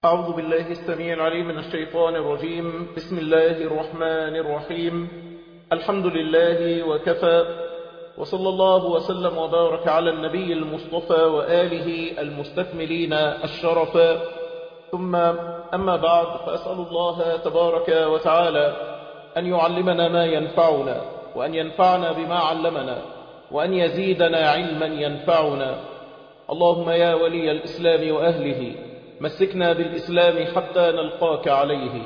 أعوذ بالله السميع العليم من الشيطان الرجيم بسم الله الرحمن الرحيم الحمد لله وكفى وصلى الله وسلم وبارك على النبي المصطفى وآله المستكملين الشرفا ثم أما بعد فأسأل الله تبارك وتعالى أن يعلمنا ما ينفعنا وأن ينفعنا بما علمنا وأن يزيدنا علما ينفعنا اللهم يا ولي الإسلام وأهله مسكنا بالإسلام حتى نلقاك عليه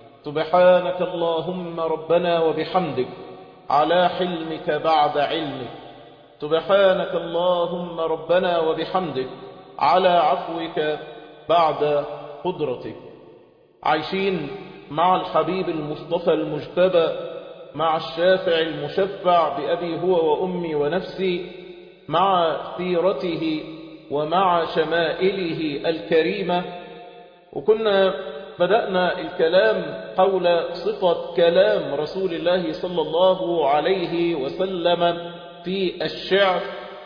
سبحانك اللهم ربنا وبحمدك على حلمك بعد علمك سبحانك اللهم ربنا وبحمدك على عفوك بعد قدرتك عايشين مع الحبيب المصطفى المجتبى مع الشافع المشفع بأبي هو وأمي ونفسي مع سيرته ومع شمائله الكريمة وكنا بدأنا الكلام حول صفة كلام رسول الله صلى الله عليه وسلم في الشعر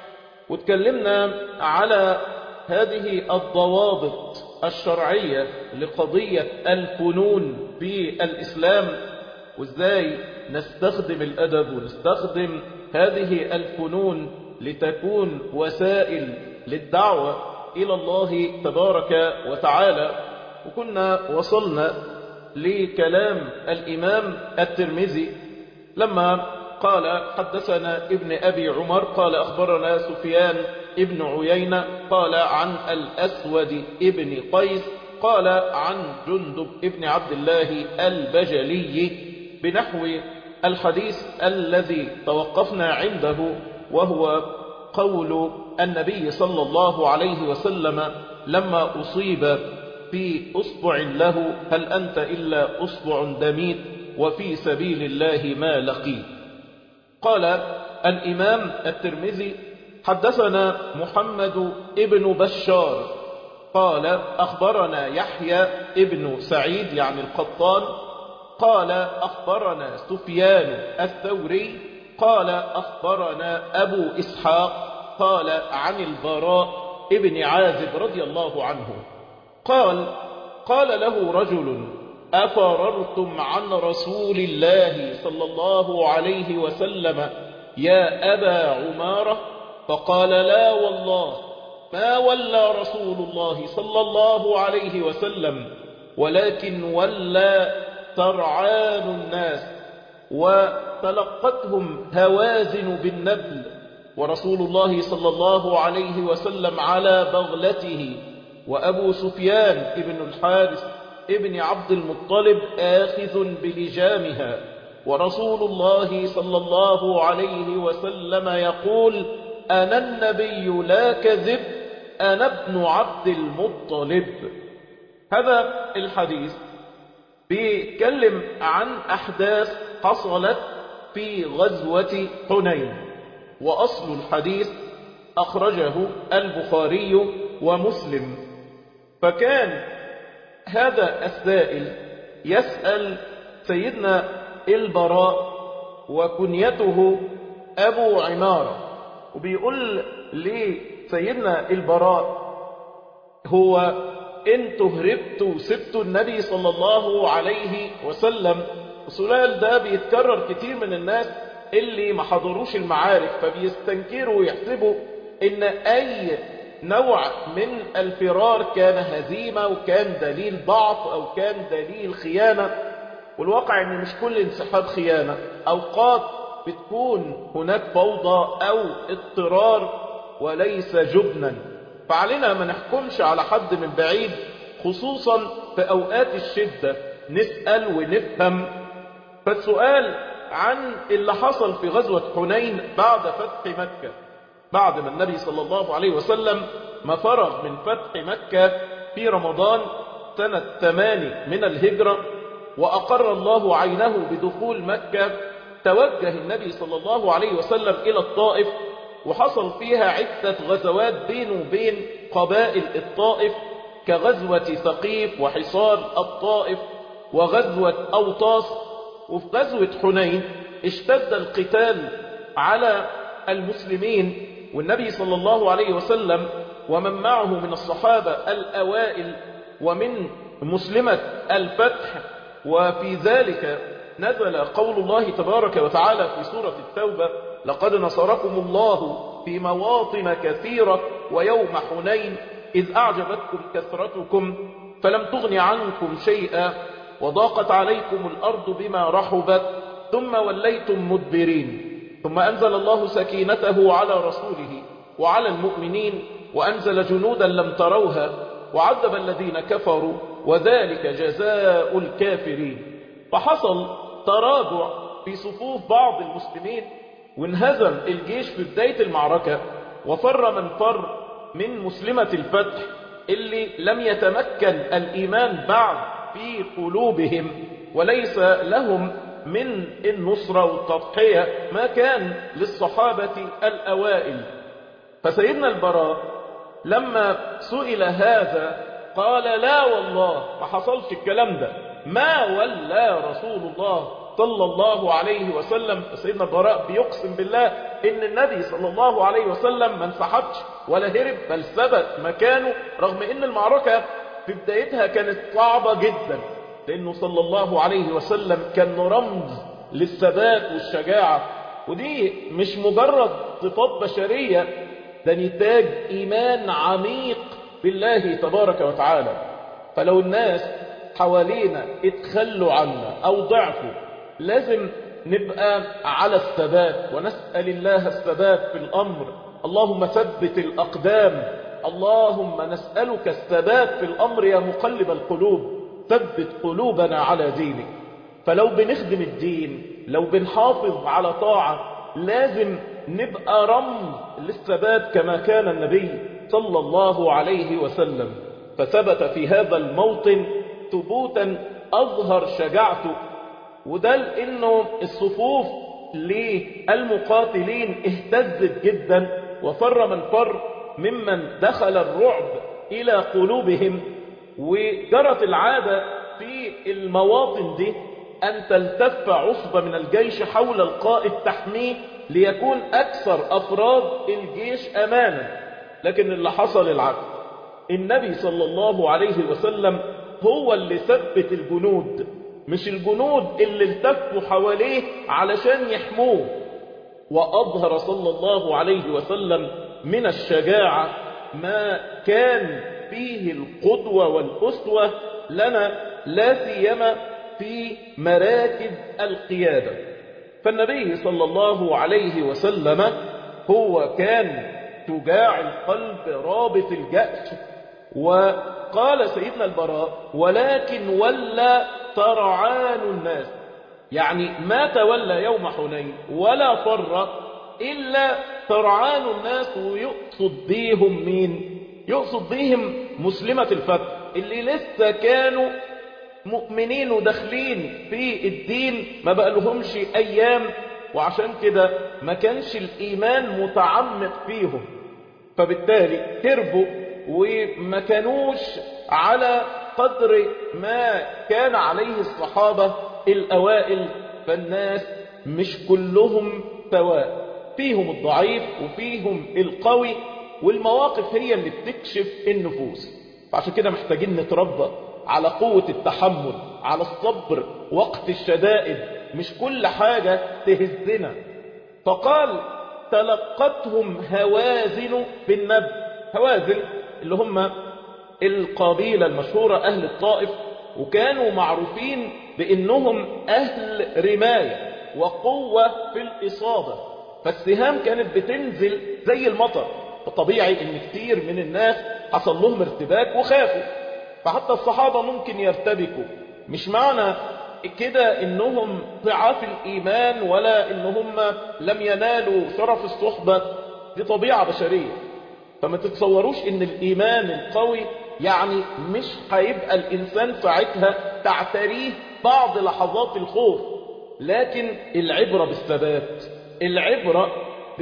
وتكلمنا على هذه الضوابط الشرعية لقضية الفنون في الإسلام وازاي نستخدم الأدب ونستخدم هذه الفنون لتكون وسائل للدعوة إلى الله تبارك وتعالى وكنا وصلنا لكلام الإمام الترمذي لما قال حدثنا ابن أبي عمر قال أخبرنا سفيان ابن عيينة قال عن الأسود ابن قيس قال عن جندب ابن عبد الله البجلي بنحو الحديث الذي توقفنا عنده وهو قول النبي صلى الله عليه وسلم لما أصيب في أصبع له هل أنت إلا أصبع دميت وفي سبيل الله ما لقيت قال الإمام الترمذي حدثنا محمد ابن بشار قال أخبرنا يحيى ابن سعيد يعني القطان قال أخبرنا سفيان الثوري قال أخبرنا أبو إسحاق قال عن البراء ابن عازب رضي الله عنه قال قال له رجل أفررتم عن رسول الله صلى الله عليه وسلم يا أبا عمارة فقال لا والله ما ولى رسول الله صلى الله عليه وسلم ولكن ولى ترعان الناس وتلقتهم هوازن بالنبل ورسول الله صلى الله عليه وسلم على بغلته وأبو سفيان ابن الحارث ابن عبد المطلب آخذ بلجامها ورسول الله صلى الله عليه وسلم يقول أنا النبي لا كذب أنا ابن عبد المطلب هذا الحديث بيتكلم عن أحداث حصلت في غزوة حنين وأصل الحديث أخرجه البخاري ومسلم فكان هذا السائل يسأل سيدنا البراء وكنيته أبو عمارة وبيقول لسيدنا البراء هو انتوا هربتوا وسبتوا النبي صلى الله عليه وسلم السؤال ده بيتكرر كتير من الناس اللي ما حضروش المعارك فبيستنكروا ويحسبوا ان اي نوع من الفرار كان هزيمة وكان دليل ضعف او كان دليل خيانة والواقع ان مش كل انسحاب خيانة اوقات بتكون هناك فوضى او اضطرار وليس جبنا فعلينا ما نحكمش على حد من بعيد خصوصا في اوقات الشدة نسأل ونفهم فالسؤال عن اللي حصل في غزوة حنين بعد فتح مكة بعد ما النبي صلى الله عليه وسلم ما فرغ من فتح مكة في رمضان سنة ثماني من الهجرة وأقر الله عينه بدخول مكة توجه النبي صلى الله عليه وسلم إلى الطائف وحصل فيها عدة غزوات بينه وبين قبائل الطائف كغزوة ثقيف وحصار الطائف وغزوة أوطاس وفي غزوة حنين اشتد القتال على المسلمين والنبي صلى الله عليه وسلم ومن معه من الصحابة الأوائل ومن مسلمة الفتح وفي ذلك نزل قول الله تبارك وتعالى في سورة التوبة لقد نصركم الله في مواطن كثيرة ويوم حنين إذ أعجبتكم كثرتكم فلم تغن عنكم شيئا وضاقت عليكم الأرض بما رحبت ثم وليتم مدبرين ثم أنزل الله سكينته على رسوله وعلى المؤمنين وأنزل جنودا لم تروها وعذب الذين كفروا وذلك جزاء الكافرين فحصل تراجع في صفوف بعض المسلمين وانهزم الجيش في بداية المعركة وفر من فر من مسلمة الفتح اللي لم يتمكن الإيمان بعد في قلوبهم وليس لهم من النصرة والتضحية ما كان للصحابة الأوائل فسيدنا البراء لما سئل هذا قال لا والله ما حصلش الكلام ده ما ولى رسول الله صلى الله عليه وسلم سيدنا البراء بيقسم بالله ان النبي صلى الله عليه وسلم ما انسحبش ولا هرب بل ثبت مكانه رغم ان المعركة في بدايتها كانت صعبة جدا لانه صلى الله عليه وسلم كان رمز للثبات والشجاعة ودي مش مجرد صفات بشرية ده نتاج ايمان عميق بالله تبارك وتعالى فلو الناس حوالينا اتخلوا عنا او ضعفوا لازم نبقى على الثبات ونسأل الله الثبات في الأمر اللهم ثبت الأقدام اللهم نسألك الثبات في الأمر يا مقلب القلوب ثبت قلوبنا على دينك فلو بنخدم الدين لو بنحافظ على طاعة لازم نبقى رمز للثبات كما كان النبي صلى الله عليه وسلم فثبت في هذا الموطن ثبوتا أظهر شجاعته وده لأنه الصفوف للمقاتلين اهتزت جدا وفر من فر ممن دخل الرعب إلى قلوبهم وجرت العادة في المواطن دي أن تلتف عصبة من الجيش حول القائد تحميه ليكون أكثر أفراد الجيش أمانا لكن اللي حصل العكس النبي صلى الله عليه وسلم هو اللي ثبت الجنود مش الجنود اللي التفوا حواليه علشان يحموه وأظهر صلى الله عليه وسلم من الشجاعة ما كان فيه القدوة والأسوة لنا لا سيما في مراكز القيادة فالنبي صلى الله عليه وسلم هو كان شجاع القلب رابط الجأش وقال سيدنا البراء ولكن ولى ترعان الناس يعني ما تولى يوم حنين ولا فر إلا ترعان الناس ويقصد بيهم مين يقصد بيهم مسلمة الفتح اللي لسه كانوا مؤمنين وداخلين في الدين ما بقالهمش أيام وعشان كده ما كانش الإيمان متعمق فيهم فبالتالي هربوا وما كانوش على قدر ما كان عليه الصحابة الأوائل فالناس مش كلهم سواء فيهم الضعيف وفيهم القوي والمواقف هي اللي بتكشف النفوس فعشان كده محتاجين نتربى على قوة التحمل على الصبر وقت الشدائد مش كل حاجة تهزنا فقال تلقتهم هوازن بالنبي هوازن اللي هم القبيلة المشهورة أهل الطائف وكانوا معروفين بأنهم أهل رماية وقوة في الإصابة فالسهام كانت بتنزل زي المطر فطبيعي ان كتير من الناس حصل لهم ارتباك وخافوا فحتى الصحابة ممكن يرتبكوا مش معنى كده انهم ضعاف الايمان ولا انهم لم ينالوا شرف الصحبة دي طبيعة بشرية فما تتصوروش ان الايمان القوي يعني مش هيبقى الانسان ساعتها تعتريه بعض لحظات الخوف لكن العبرة بالثبات العبرة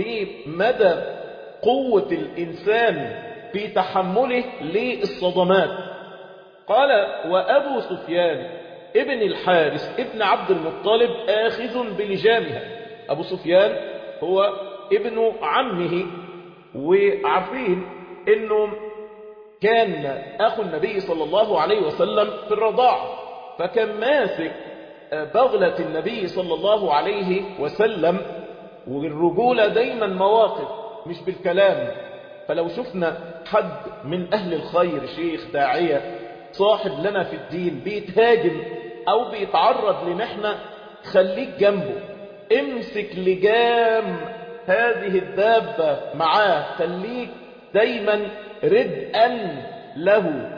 بمدى قوة الإنسان في تحمله للصدمات قال وأبو سفيان ابن الحارس ابن عبد المطلب آخذ بلجامها أبو سفيان هو ابن عمه وعارفين انه كان أخو النبي صلى الله عليه وسلم في الرضاعة فكان ماسك بغلة النبي صلى الله عليه وسلم والرجولة دايما مواقف مش بالكلام فلو شفنا حد من أهل الخير شيخ داعية صاحب لنا في الدين بيتهاجم أو بيتعرض لمحنة خليك جنبه امسك لجام هذه الدابة معاه خليك دايما ردءا له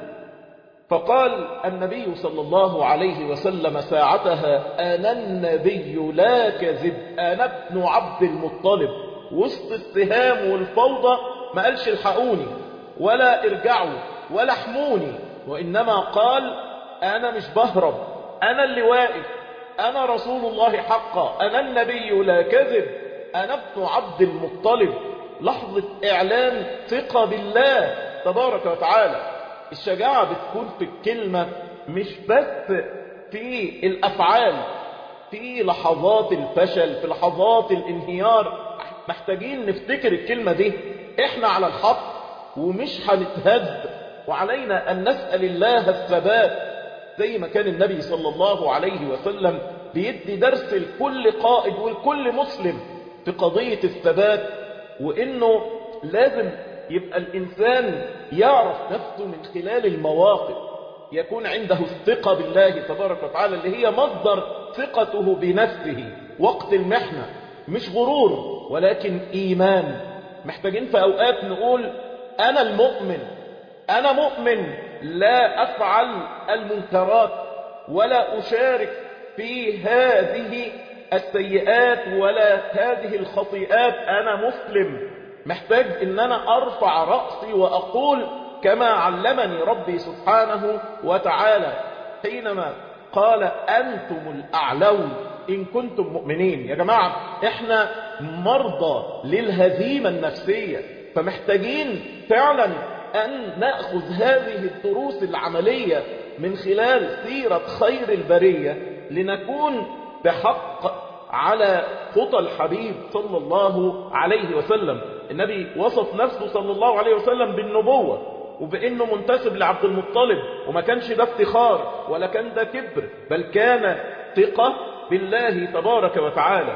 فقال النبي صلى الله عليه وسلم ساعتها أنا النبي لا كذب أنا ابن عبد المطلب وسط السهام والفوضى ما قالش الحقوني ولا ارجعوا ولا احموني وإنما قال أنا مش بهرب أنا اللي واقف أنا رسول الله حقا أنا النبي لا كذب أنا ابن عبد المطلب لحظة إعلان ثقة بالله تبارك وتعالى الشجاعة بتكون في الكلمة مش بس في الأفعال في لحظات الفشل في لحظات الانهيار محتاجين نفتكر الكلمة دي احنا على الحق ومش هنتهز وعلينا أن نسأل الله الثبات زي ما كان النبي صلى الله عليه وسلم بيدي درس لكل قائد ولكل مسلم في قضية الثبات وإنه لازم يبقى الإنسان يعرف نفسه من خلال المواقف يكون عنده الثقة بالله تبارك وتعالى اللي هي مصدر ثقته بنفسه وقت المحنة مش غرور ولكن إيمان محتاجين في أوقات نقول أنا المؤمن أنا مؤمن لا أفعل المنكرات ولا أشارك في هذه السيئات ولا هذه الخطيئات أنا مسلم محتاج ان انا ارفع رأسي واقول كما علمني ربي سبحانه وتعالى حينما قال انتم الاعلون ان كنتم مؤمنين يا جماعة احنا مرضى للهزيمة النفسية فمحتاجين فعلا ان نأخذ هذه الدروس العملية من خلال سيرة خير البرية لنكون بحق على خطى الحبيب صلى الله عليه وسلم النبي وصف نفسه صلى الله عليه وسلم بالنبوة وبأنه منتسب لعبد المطلب وما كانش ده افتخار ولا كان ده كبر بل كان ثقة بالله تبارك وتعالى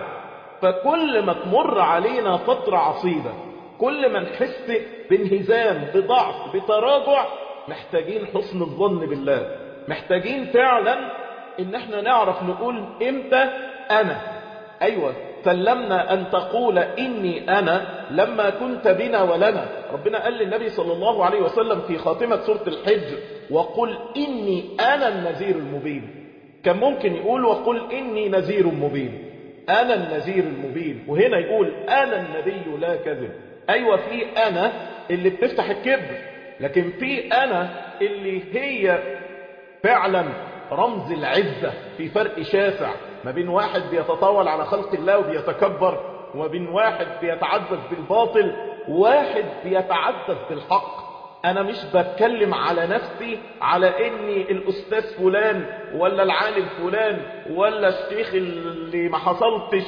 فكل ما تمر علينا فترة عصيبة كل ما نحس بانهزام بضعف بتراجع محتاجين حسن الظن بالله محتاجين فعلا ان احنا نعرف نقول امتى انا ايوه سلمنا أن تقول إني أنا لما كنت بنا ولنا ربنا قال للنبي صلى الله عليه وسلم في خاتمة سورة الحج وقل إني أنا النذير المبين كان ممكن يقول وقل إني نذير مبين أنا النذير المبين وهنا يقول أنا النبي لا كذب أيوة في أنا اللي بتفتح الكبر لكن في أنا اللي هي فعلا رمز العزة في فرق شاسع ما بين واحد بيتطاول على خلق الله وبيتكبر وما بين واحد بيتعزز بالباطل واحد بيتعزز بالحق انا مش بتكلم على نفسي على اني الاستاذ فلان ولا العالم فلان ولا الشيخ اللي ما حصلتش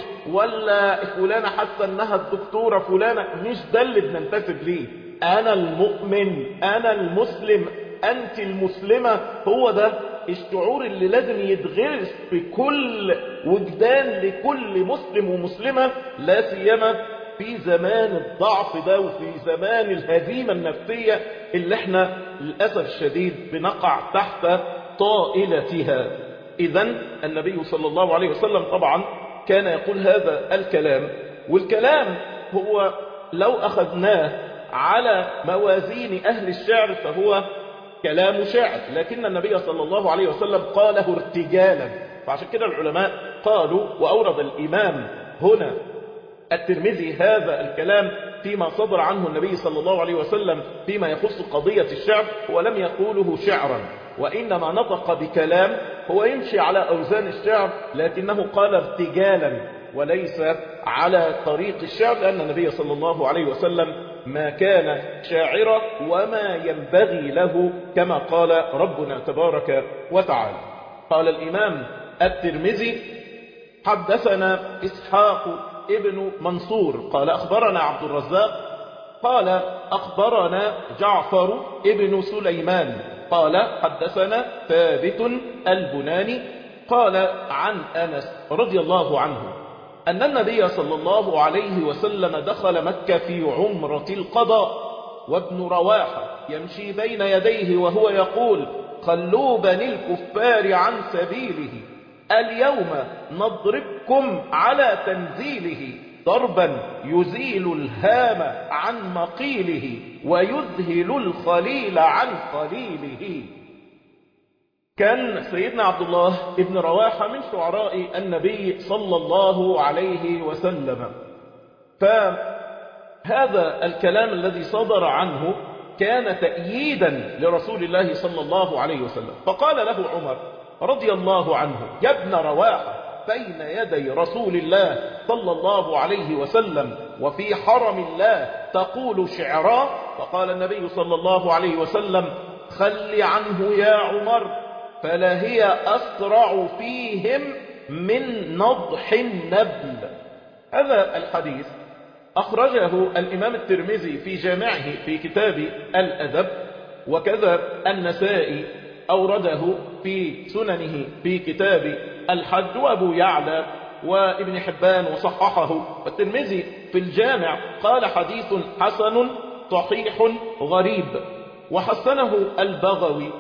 ولا فلانة حاسه انها الدكتورة فلانة مش ده اللي بننتسب ليه انا المؤمن انا المسلم انت المسلمة هو ده الشعور اللي لازم يتغرس في كل وجدان لكل مسلم ومسلمة لا سيما في زمان الضعف ده وفي زمان الهزيمة النفسية اللي احنا للأسف الشديد بنقع تحت طائلتها إذا النبي صلى الله عليه وسلم طبعا كان يقول هذا الكلام والكلام هو لو أخذناه على موازين أهل الشعر فهو كلام شعر لكن النبي صلى الله عليه وسلم قاله ارتجالا فعشان كده العلماء قالوا وأورد الإمام هنا الترمذي هذا الكلام فيما صدر عنه النبي صلى الله عليه وسلم فيما يخص قضية الشعر ولم يقوله شعرا وإنما نطق بكلام هو يمشي على أوزان الشعر لكنه قال ارتجالا وليس على طريق الشعر لأن النبي صلى الله عليه وسلم ما كان شاعرا وما ينبغي له كما قال ربنا تبارك وتعالى قال الإمام الترمذي حدثنا إسحاق ابن منصور قال أخبرنا عبد الرزاق قال أخبرنا جعفر ابن سليمان قال حدثنا ثابت البناني قال عن أنس رضي الله عنه أن النبي صلى الله عليه وسلم دخل مكة في عمرة القضاء وابن رواحة يمشي بين يديه وهو يقول خلوا بني الكفار عن سبيله اليوم نضربكم على تنزيله ضربا يزيل الهام عن مقيله ويذهل الخليل عن خليله كان سيدنا عبد الله ابن رواحة من شعراء النبي صلى الله عليه وسلم فهذا الكلام الذي صدر عنه كان تأييدا لرسول الله صلى الله عليه وسلم فقال له عمر رضي الله عنه يا ابن رواحة بين يدي رسول الله صلى الله عليه وسلم وفي حرم الله تقول شعرا فقال النبي صلى الله عليه وسلم خل عنه يا عمر فلا هي أسرع فيهم من نضح النبل هذا الحديث أخرجه الإمام الترمذي في جامعه في كتاب الأدب وكذا النسائي أورده في سننه في كتاب الحج وأبو يعلى وابن حبان وصححه والترمذي في الجامع قال حديث حسن صحيح غريب وحسنه البغوي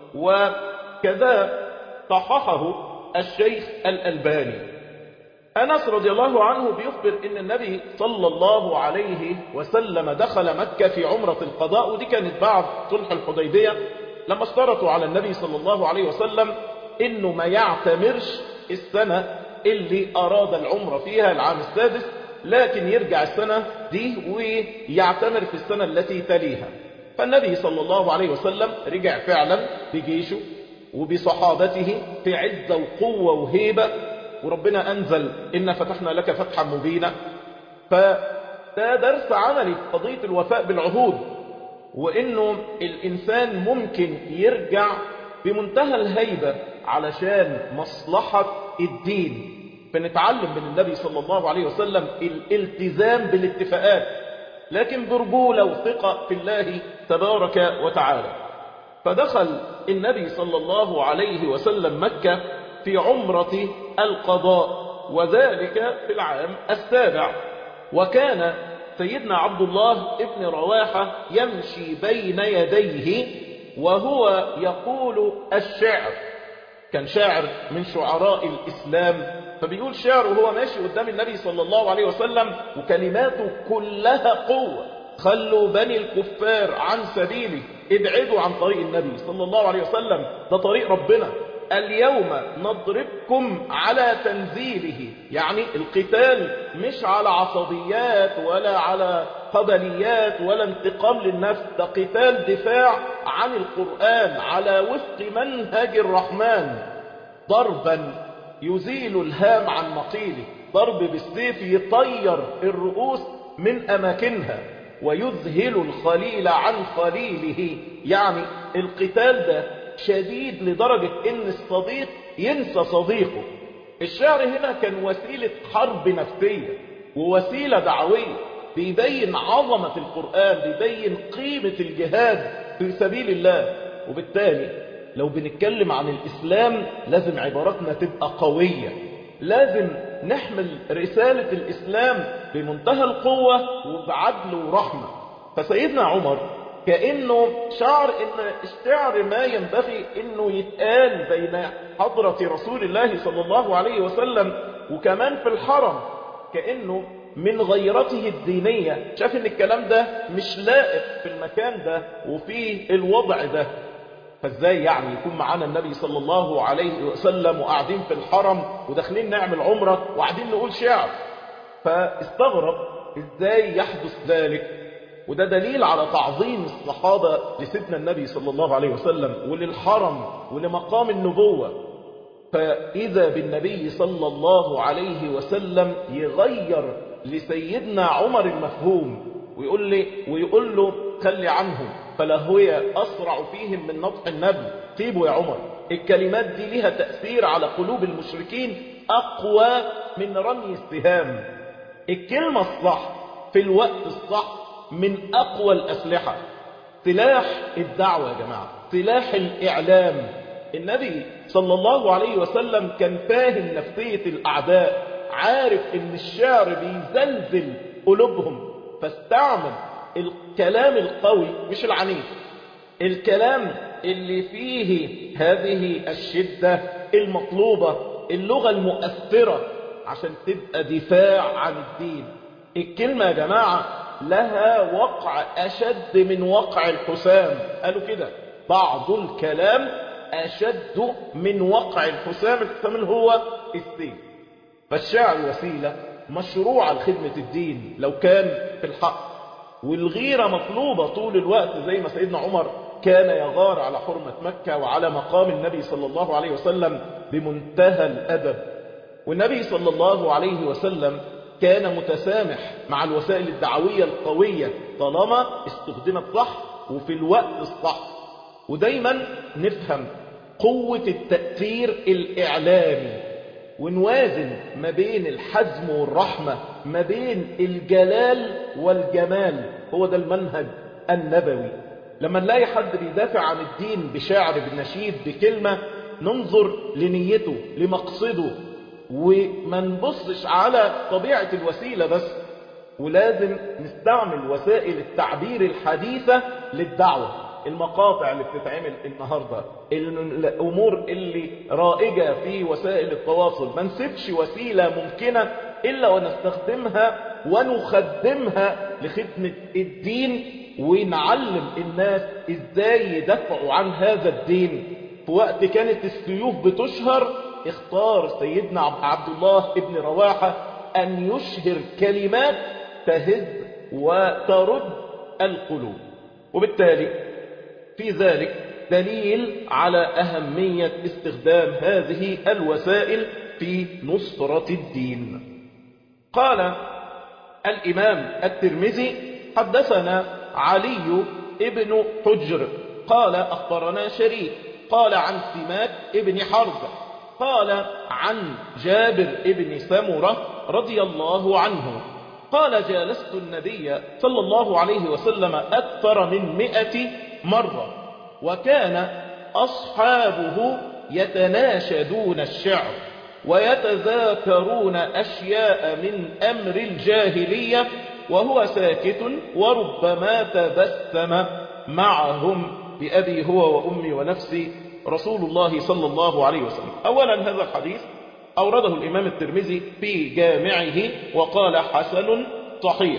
وكذا صححه الشيخ الألباني أنس رضي الله عنه بيخبر إن النبي صلى الله عليه وسلم دخل مكة في عمرة القضاء ودي كانت بعد صلح الحديبية لما اشترطوا على النبي صلى الله عليه وسلم إنه ما يعتمرش السنة اللي أراد العمرة فيها العام السادس لكن يرجع السنة دي ويعتمر في السنة التي تليها فالنبي صلى الله عليه وسلم رجع فعلا بجيشه وبصحابته في عزة وقوة وهيبة وربنا أنزل إن فتحنا لك فتحا مبينا فده درس عملي في قضية الوفاء بالعهود وإنه الإنسان ممكن يرجع بمنتهى الهيبة علشان مصلحة الدين فنتعلم من النبي صلى الله عليه وسلم الالتزام بالاتفاقات لكن برجولة وثقة في الله تبارك وتعالى فدخل النبي صلى الله عليه وسلم مكة في عمرة القضاء وذلك في العام السابع وكان سيدنا عبد الله ابن رواحة يمشي بين يديه وهو يقول الشعر كان شاعر من شعراء الإسلام فبيقول شعر وهو ماشي قدام النبي صلى الله عليه وسلم وكلماته كلها قوة خلوا بني الكفار عن سبيله ابعدوا عن طريق النبي صلى الله عليه وسلم ده طريق ربنا اليوم نضربكم على تنزيله يعني القتال مش على عصبيات ولا على قبليات ولا انتقام للنفس ده قتال دفاع عن القرآن على وفق منهج الرحمن ضربا يزيل الهام عن مقيله ضرب بالسيف يطير الرؤوس من أماكنها ويذهل الخليل عن خليله يعني القتال ده شديد لدرجة ان الصديق ينسى صديقه الشعر هنا كان وسيلة حرب نفسية ووسيلة دعوية بيبين عظمة القرآن بيبين قيمة الجهاد في سبيل الله وبالتالي لو بنتكلم عن الإسلام لازم عباراتنا تبقى قوية لازم نحمل رسالة الإسلام بمنتهى القوة وبعدل ورحمة فسيدنا عمر كأنه شعر ان الشعر ما ينبغي انه يتقال بين حضرة رسول الله صلى الله عليه وسلم وكمان في الحرم كأنه من غيرته الدينية شاف ان الكلام ده مش لائق في المكان ده وفي الوضع ده فازاي يعني يكون معانا النبي صلى الله عليه وسلم وقاعدين في الحرم وداخلين نعمل عمرة وقاعدين نقول شعر فاستغرب ازاي يحدث ذلك وده دليل على تعظيم الصحابة لسيدنا النبي صلى الله عليه وسلم وللحرم ولمقام النبوة فإذا بالنبي صلى الله عليه وسلم يغير لسيدنا عمر المفهوم ويقول, لي ويقول له خلي عنهم فلهوية أسرع فيهم من نطق النبي سيبوا يا عمر الكلمات دي لها تأثير على قلوب المشركين أقوى من رمي السهام الكلمة الصح في الوقت الصح من أقوى الأسلحة سلاح الدعوة يا جماعة سلاح الإعلام النبي صلى الله عليه وسلم كان فاهم نفسية الأعداء عارف ان الشعر بيزلزل قلوبهم فاستعمل الكلام القوي مش العنيف الكلام اللي فيه هذه الشدة المطلوبة اللغة المؤثرة عشان تبقى دفاع عن الدين الكلمة يا جماعة لها وقع أشد من وقع الحسام قالوا كده بعض الكلام أشد من وقع الحسام الحسام اللي هو السيف فالشعر وسيلة مشروعة لخدمة الدين لو كان في الحق والغيرة مطلوبة طول الوقت زي ما سيدنا عمر كان يغار على حرمة مكة وعلى مقام النبي صلى الله عليه وسلم بمنتهى الأدب والنبي صلى الله عليه وسلم كان متسامح مع الوسائل الدعوية القوية طالما استخدمت صح وفي الوقت الصح ودايما نفهم قوة التأثير الإعلامي ونوازن ما بين الحزم والرحمة ما بين الجلال والجمال هو ده المنهج النبوي لما نلاقي حد بيدافع عن الدين بشعر بالنشيد بكلمة ننظر لنيته لمقصده وما نبصش على طبيعة الوسيلة بس ولازم نستعمل وسائل التعبير الحديثة للدعوة المقاطع اللي بتتعمل النهاردة الأمور اللي رائجة في وسائل التواصل ما نسيبش وسيلة ممكنة إلا ونستخدمها ونخدمها لخدمة الدين ونعلم الناس إزاي يدفعوا عن هذا الدين في وقت كانت السيوف بتشهر اختار سيدنا عبد الله ابن رواحة أن يشهر كلمات تهز وترد القلوب وبالتالي في ذلك دليل على أهمية استخدام هذه الوسائل في نصرة الدين قال الإمام الترمذي حدثنا علي ابن حجر قال أخبرنا شريك قال عن سماك ابن حرب قال عن جابر ابن سمرة رضي الله عنه قال جالست النبي صلى الله عليه وسلم أكثر من مئة مرة وكان أصحابه يتناشدون الشعر ويتذاكرون أشياء من أمر الجاهلية وهو ساكت وربما تبسم معهم بأبي هو وأمي ونفسي رسول الله صلى الله عليه وسلم أولا هذا الحديث أورده الإمام الترمذي في جامعه وقال حسن صحيح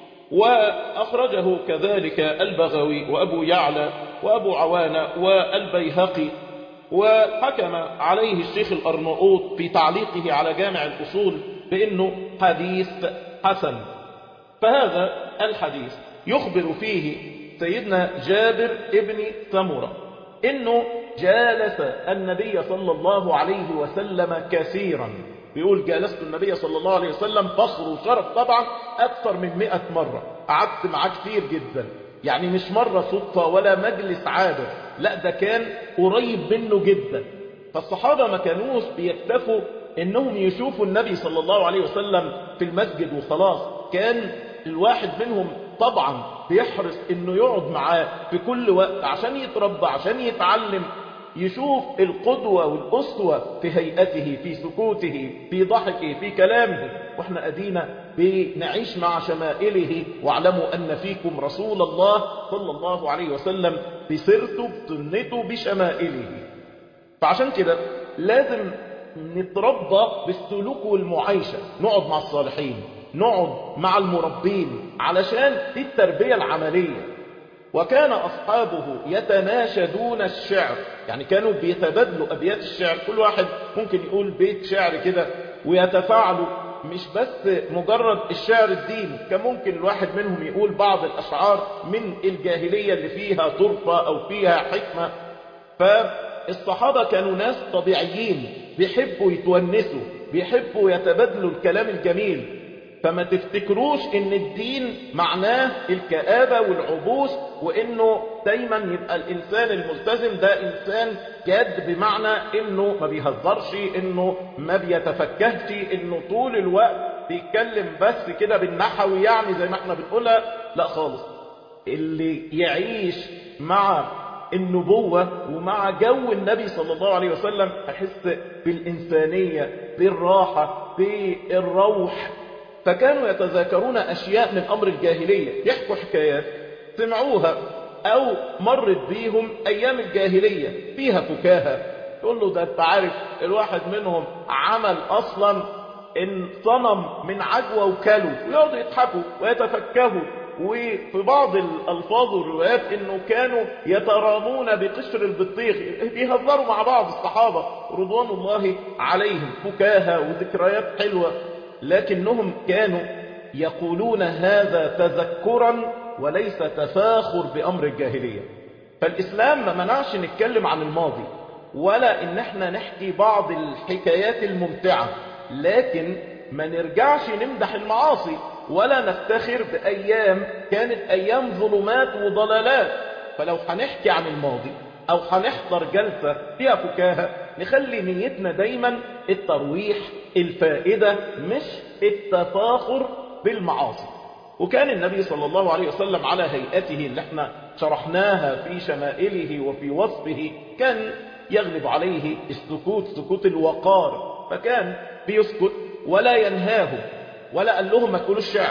وأخرجه كذلك البغوي وأبو يعلى وأبو عوانة والبيهقي وحكم عليه الشيخ الأرنؤوط في تعليقه على جامع الأصول بأنه حديث حسن فهذا الحديث يخبر فيه سيدنا جابر ابن سمرة انه جالس النبي صلى الله عليه وسلم كثيرا بيقول جالست النبي صلى الله عليه وسلم فخر وشرف طبعا اكثر من مئة مرة قعدت معاه كتير جدا يعني مش مرة صدفة ولا مجلس عابر لا ده كان قريب منه جدا فالصحابة ما كانوش بيكتفوا انهم يشوفوا النبي صلى الله عليه وسلم في المسجد وخلاص كان الواحد منهم طبعا بيحرص انه يقعد معاه في كل وقت عشان يتربى عشان يتعلم يشوف القدوة والأسوة في هيئته في سكوته في ضحكه في كلامه واحنا أدينا بنعيش مع شمائله واعلموا أن فيكم رسول الله صلى الله عليه وسلم بسرته بسنته بشمائله فعشان كده لازم نتربى بالسلوك والمعايشة نقعد مع الصالحين نقعد مع المربين علشان دي التربية العملية وكان أصحابه يتناشدون الشعر يعني كانوا بيتبادلوا أبيات الشعر كل واحد ممكن يقول بيت شعر كده ويتفاعلوا مش بس مجرد الشعر الديني كان ممكن الواحد منهم يقول بعض الأشعار من الجاهلية اللي فيها طرفة أو فيها حكمة فالصحابة كانوا ناس طبيعيين بيحبوا يتونسوا بيحبوا يتبادلوا الكلام الجميل فما تفتكروش ان الدين معناه الكآبة والعبوس وانه دايما يبقى الانسان الملتزم ده انسان جاد بمعنى انه ما بيهزرش انه ما بيتفكهش انه طول الوقت بيتكلم بس كده بالنحوي يعني زي ما احنا بنقولها لا خالص اللي يعيش مع النبوة ومع جو النبي صلى الله عليه وسلم هيحس بالإنسانية بالراحة بالروح فكانوا يتذاكرون أشياء من أمر الجاهلية يحكوا حكايات سمعوها أو مرت بيهم أيام الجاهلية فيها فكاهة تقول له ده أنت عارف الواحد منهم عمل أصلا إن صنم من عجوة وكلوا ويقعدوا يضحكوا ويتفكهوا وفي بعض الألفاظ والروايات إنه كانوا يترامون بقشر البطيخ بيهزروا مع بعض الصحابة رضوان الله عليهم فكاهة وذكريات حلوة لكنهم كانوا يقولون هذا تذكرا وليس تفاخر بأمر الجاهلية فالإسلام ما منعش نتكلم عن الماضي ولا إن احنا نحكي بعض الحكايات الممتعة لكن ما نرجعش نمدح المعاصي ولا نفتخر بأيام كانت أيام ظلمات وضلالات فلو هنحكي عن الماضي أو هنحضر جلسة فيها فكاهة نخلي نيتنا دايما الترويح الفائدة مش التفاخر بالمعاصي وكان النبي صلى الله عليه وسلم على هيئته اللي احنا شرحناها في شمائله وفي وصفه كان يغلب عليه السكوت سكوت الوقار فكان بيسكت ولا ينهاهم ولا قال لهم ما تقولوش شعر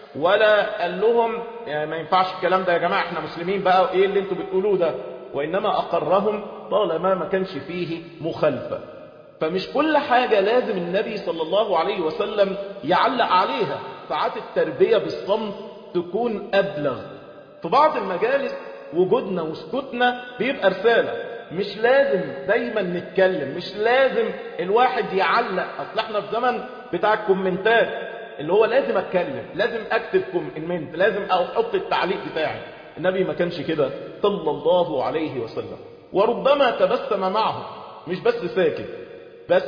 ولا قال لهم يعني ما ينفعش الكلام ده يا جماعة احنا مسلمين بقى ايه اللي انتوا بتقولوه ده وإنما أقرهم طالما ما كانش فيه مخالفة فمش كل حاجة لازم النبي صلى الله عليه وسلم يعلق عليها ساعات التربية بالصمت تكون أبلغ في بعض المجالس وجودنا وسكوتنا بيبقى رسالة مش لازم دايما نتكلم مش لازم الواحد يعلق اصل احنا في زمن بتاع الكومنتات اللي هو لازم اتكلم لازم اكتب كومنت لازم احط التعليق بتاعي النبي ما كانش كده صلى الله عليه وسلم وربما تبسم معه مش بس ساكت بس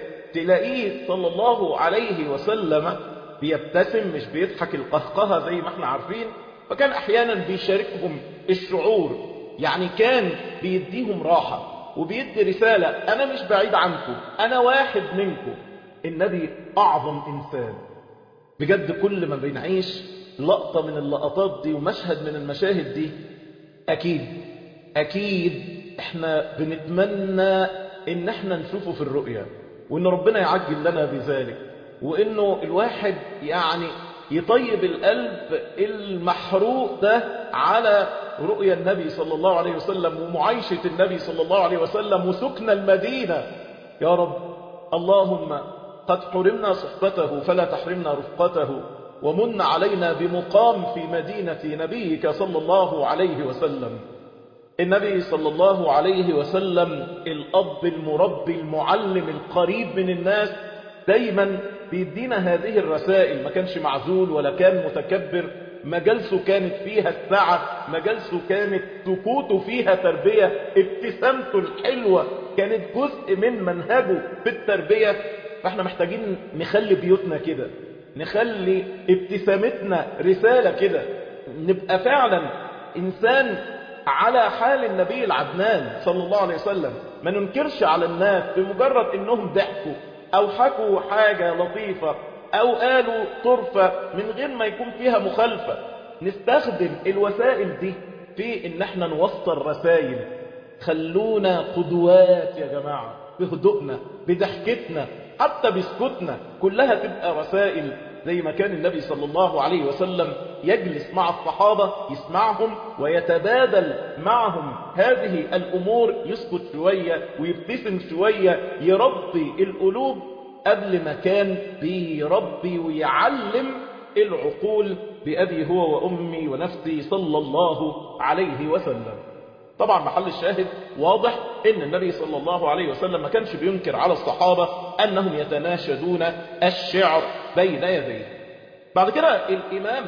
تلاقيه صلى الله عليه وسلم بيبتسم مش بيضحك القهقهة زي ما احنا عارفين فكان احيانا بيشاركهم الشعور يعني كان بيديهم راحة وبيدي رسالة انا مش بعيد عنكم انا واحد منكم النبي اعظم انسان بجد كل ما بنعيش لقطة من اللقطات دي ومشهد من المشاهد دي اكيد اكيد احنا بنتمنى ان احنا نشوفه في الرؤيا وان ربنا يعجل لنا بذلك وانه الواحد يعني يطيب القلب المحروق ده على رؤيا النبي صلى الله عليه وسلم ومعايشة النبي صلى الله عليه وسلم وسكن المدينة يا رب اللهم قد حرمنا صحبته فلا تحرمنا رفقته ومن علينا بمقام في مدينة نبيك صلى الله عليه وسلم النبي صلى الله عليه وسلم الأب المربي المعلم القريب من الناس دايما بيدينا هذه الرسائل ما كانش معزول ولا كان متكبر مجالسه كانت فيها السعة مجالسه كانت سكوته فيها تربية ابتسامته الحلوة كانت جزء من منهجه في التربية فاحنا محتاجين نخلي بيوتنا كده نخلي ابتسامتنا رسالة كده نبقى فعلا إنسان على حال النبي العدنان صلى الله عليه وسلم ما ننكرش على الناس بمجرد انهم ضحكوا او حكوا حاجة لطيفة او قالوا طرفة من غير ما يكون فيها مخالفة نستخدم الوسائل دي في ان احنا نوصل رسائل خلونا قدوات يا جماعة بهدوءنا بضحكتنا حتى بسكوتنا كلها تبقى رسائل زي ما كان النبي صلى الله عليه وسلم يجلس مع الصحابة يسمعهم ويتبادل معهم هذه الأمور يسكت شوية ويبتسم شوية يربي القلوب قبل ما كان بيربي ويعلم العقول بأبي هو وأمي ونفسي صلى الله عليه وسلم طبعا محل الشاهد واضح ان النبي صلى الله عليه وسلم ما كانش بينكر على الصحابة انهم يتناشدون الشعر بين يديه بعد كده الامام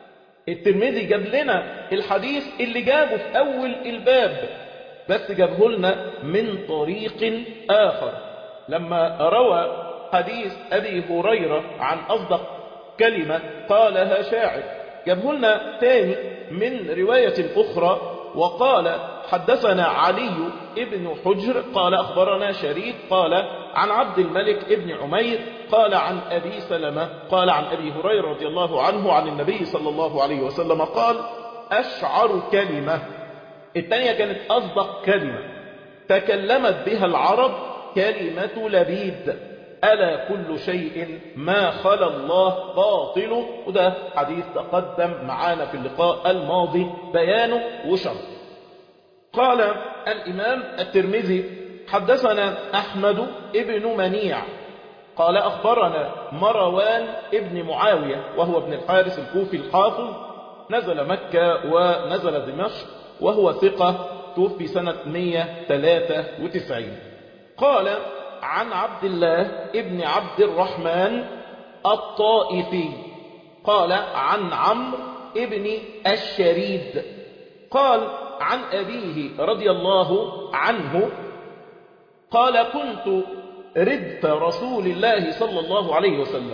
الترمذي جاب لنا الحديث اللي جابه في اول الباب بس جابه لنا من طريق اخر لما روى حديث ابي هريرة عن اصدق كلمة قالها شاعر جابه لنا تاني من رواية اخرى وقال حدثنا علي ابن حجر قال أخبرنا شريك قال عن عبد الملك ابن عمير قال عن أبي سلمة قال عن أبي هريرة رضي الله عنه عن النبي صلى الله عليه وسلم قال أشعر كلمة الثانية كانت أصدق كلمة تكلمت بها العرب كلمة لبيد ألا كل شيء ما خلا الله باطل وده حديث تقدم معانا في اللقاء الماضي بيانه وشرح قال الإمام الترمذي حدثنا أحمد ابن منيع قال أخبرنا مروان ابن معاوية وهو ابن الحارث الكوفي الحافظ نزل مكة ونزل دمشق وهو ثقة توفي سنة 193 قال عن عبد الله ابن عبد الرحمن الطائفي قال عن عمرو ابن الشريد قال عن أبيه رضي الله عنه قال كنت ردف رسول الله صلى الله عليه وسلم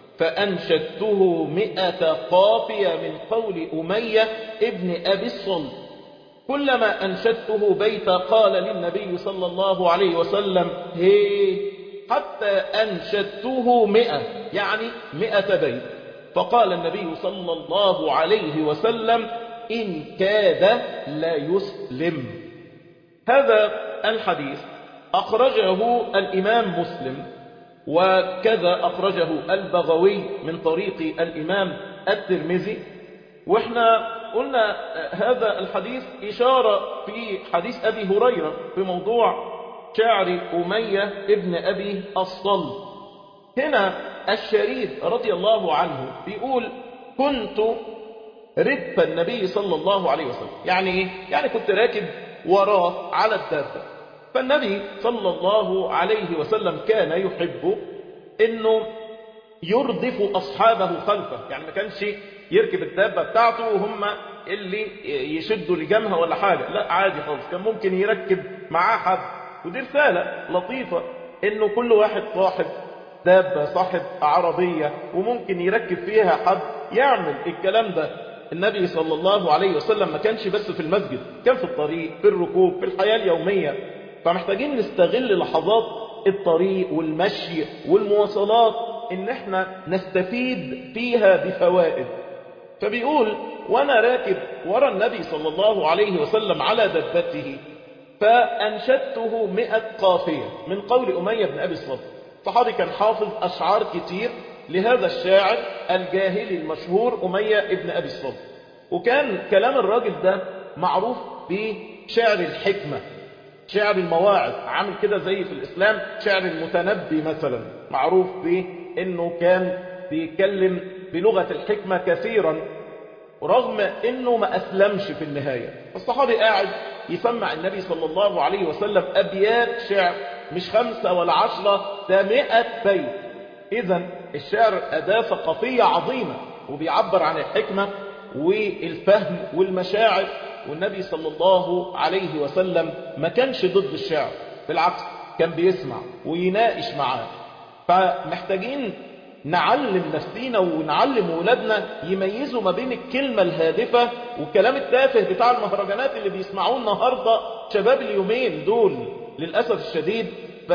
فأنشدته مئة قافية من قول أمية ابن أبي الصلب كلما أنشدته بيتا قال للنبي صلى الله عليه وسلم هي حتى أنشدته مئة يعني مئة بيت فقال النبي صلى الله عليه وسلم إن كاد لا يسلم هذا الحديث أخرجه الإمام مسلم وكذا أخرجه البغوي من طريق الإمام الترمذي وإحنا قلنا هذا الحديث إشارة في حديث أبي هريرة في موضوع شعر أمية ابن أبي الصل هنا الشريد رضي الله عنه بيقول كنت ردف النبي صلى الله عليه وسلم يعني إيه؟ يعني كنت راكب وراه على الدابة فالنبي صلى الله عليه وسلم كان يحب انه يردف اصحابه خلفه يعني ما كانش يركب الدابة بتاعته وهم اللي يشدوا لجمها ولا حاجة لا عادي خالص كان ممكن يركب معاه حد ودي رسالة لطيفة انه كل واحد صاحب دابة صاحب عربية وممكن يركب فيها حد يعمل الكلام ده النبي صلى الله عليه وسلم ما كانش بس في المسجد كان في الطريق في الركوب في الحياة اليومية فمحتاجين نستغل لحظات الطريق والمشي والمواصلات ان احنا نستفيد فيها بفوائد فبيقول وانا راكب ورا النبي صلى الله عليه وسلم على دبته فأنشدته مئة قافية من قول أمية بن أبي الصبر صحابي كان حافظ أشعار كتير لهذا الشاعر الجاهلي المشهور أمية بن أبي الصبر وكان كلام الراجل ده معروف بشعر الحكمة شعر المواعظ عامل كده زي في الإسلام شعر المتنبي مثلا معروف بأنه كان بيتكلم بلغة الحكمة كثيرا رغم أنه ما أسلمش في النهاية الصحابي قاعد يسمع النبي صلى الله عليه وسلم أبيات شعر مش خمسة ولا عشرة ده مئة بيت إذا الشعر أداة ثقافية عظيمة وبيعبر عن الحكمة والفهم والمشاعر والنبي صلى الله عليه وسلم ما كانش ضد الشعر بالعكس كان بيسمع ويناقش معاه فمحتاجين نعلم نفسينا ونعلم ولادنا يميزوا ما بين الكلمة الهادفة والكلام التافه بتاع المهرجانات اللي بيسمعوه النهاردة شباب اليومين دول للأسف الشديد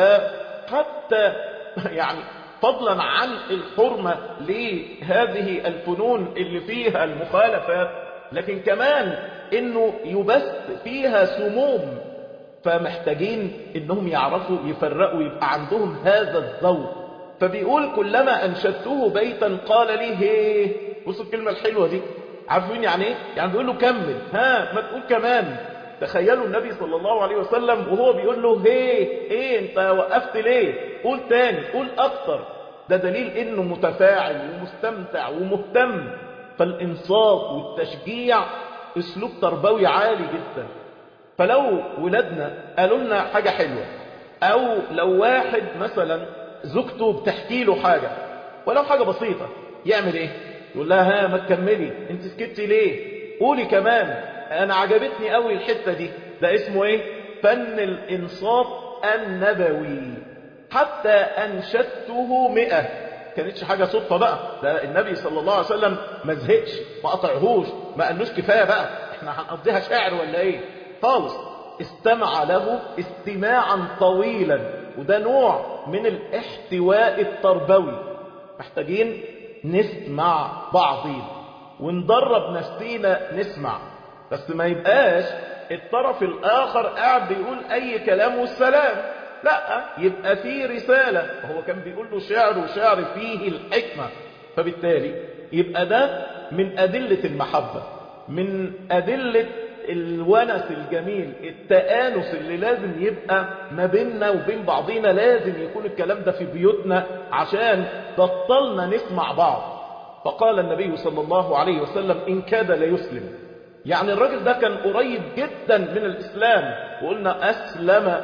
فحتى يعني فضلا عن الحرمة لهذه الفنون اللي فيها المخالفات لكن كمان انه يبث فيها سموم فمحتاجين انهم يعرفوا يفرقوا يبقى عندهم هذا الذوق فبيقول كلما انشدته بيتا قال لي هي بصوا الكلمة الحلوة دي عارفين يعني ايه يعني بيقول له كمل ها ما تقول كمان تخيلوا النبي صلى الله عليه وسلم وهو بيقول له هي ايه انت وقفت ليه قول تاني قول اكتر ده دليل انه متفاعل ومستمتع ومهتم فالانصاف والتشجيع اسلوب تربوي عالي جدا فلو ولادنا قالوا لنا حاجة حلوة او لو واحد مثلا زوجته بتحكي له حاجة ولو حاجة بسيطة يعمل ايه يقول لها ها ما تكملي انت سكتي ليه قولي كمان انا عجبتني قوي الحتة دي ده اسمه ايه فن الانصاف النبوي حتى انشدته مئة كانتش حاجة صدفة بقى ده النبي صلى الله عليه وسلم ما زهقش ما قطعهوش ما قالوش كفاية بقى احنا هنقضيها شعر ولا ايه خالص استمع له استماعا طويلا وده نوع من الاحتواء التربوي محتاجين نسمع بعضين وندرب نفسينا نسمع بس ما يبقاش الطرف الآخر قاعد بيقول أي كلام والسلام لا يبقى فيه رسالة هو كان بيقول له شعر وشعر فيه الحكمة فبالتالي يبقى ده من أدلة المحبة من أدلة الونس الجميل التآنس اللي لازم يبقى ما بيننا وبين بعضينا لازم يكون الكلام ده في بيوتنا عشان بطلنا نسمع بعض فقال النبي صلى الله عليه وسلم إن كاد ليسلم يعني الراجل ده كان قريب جدا من الإسلام وقلنا أسلم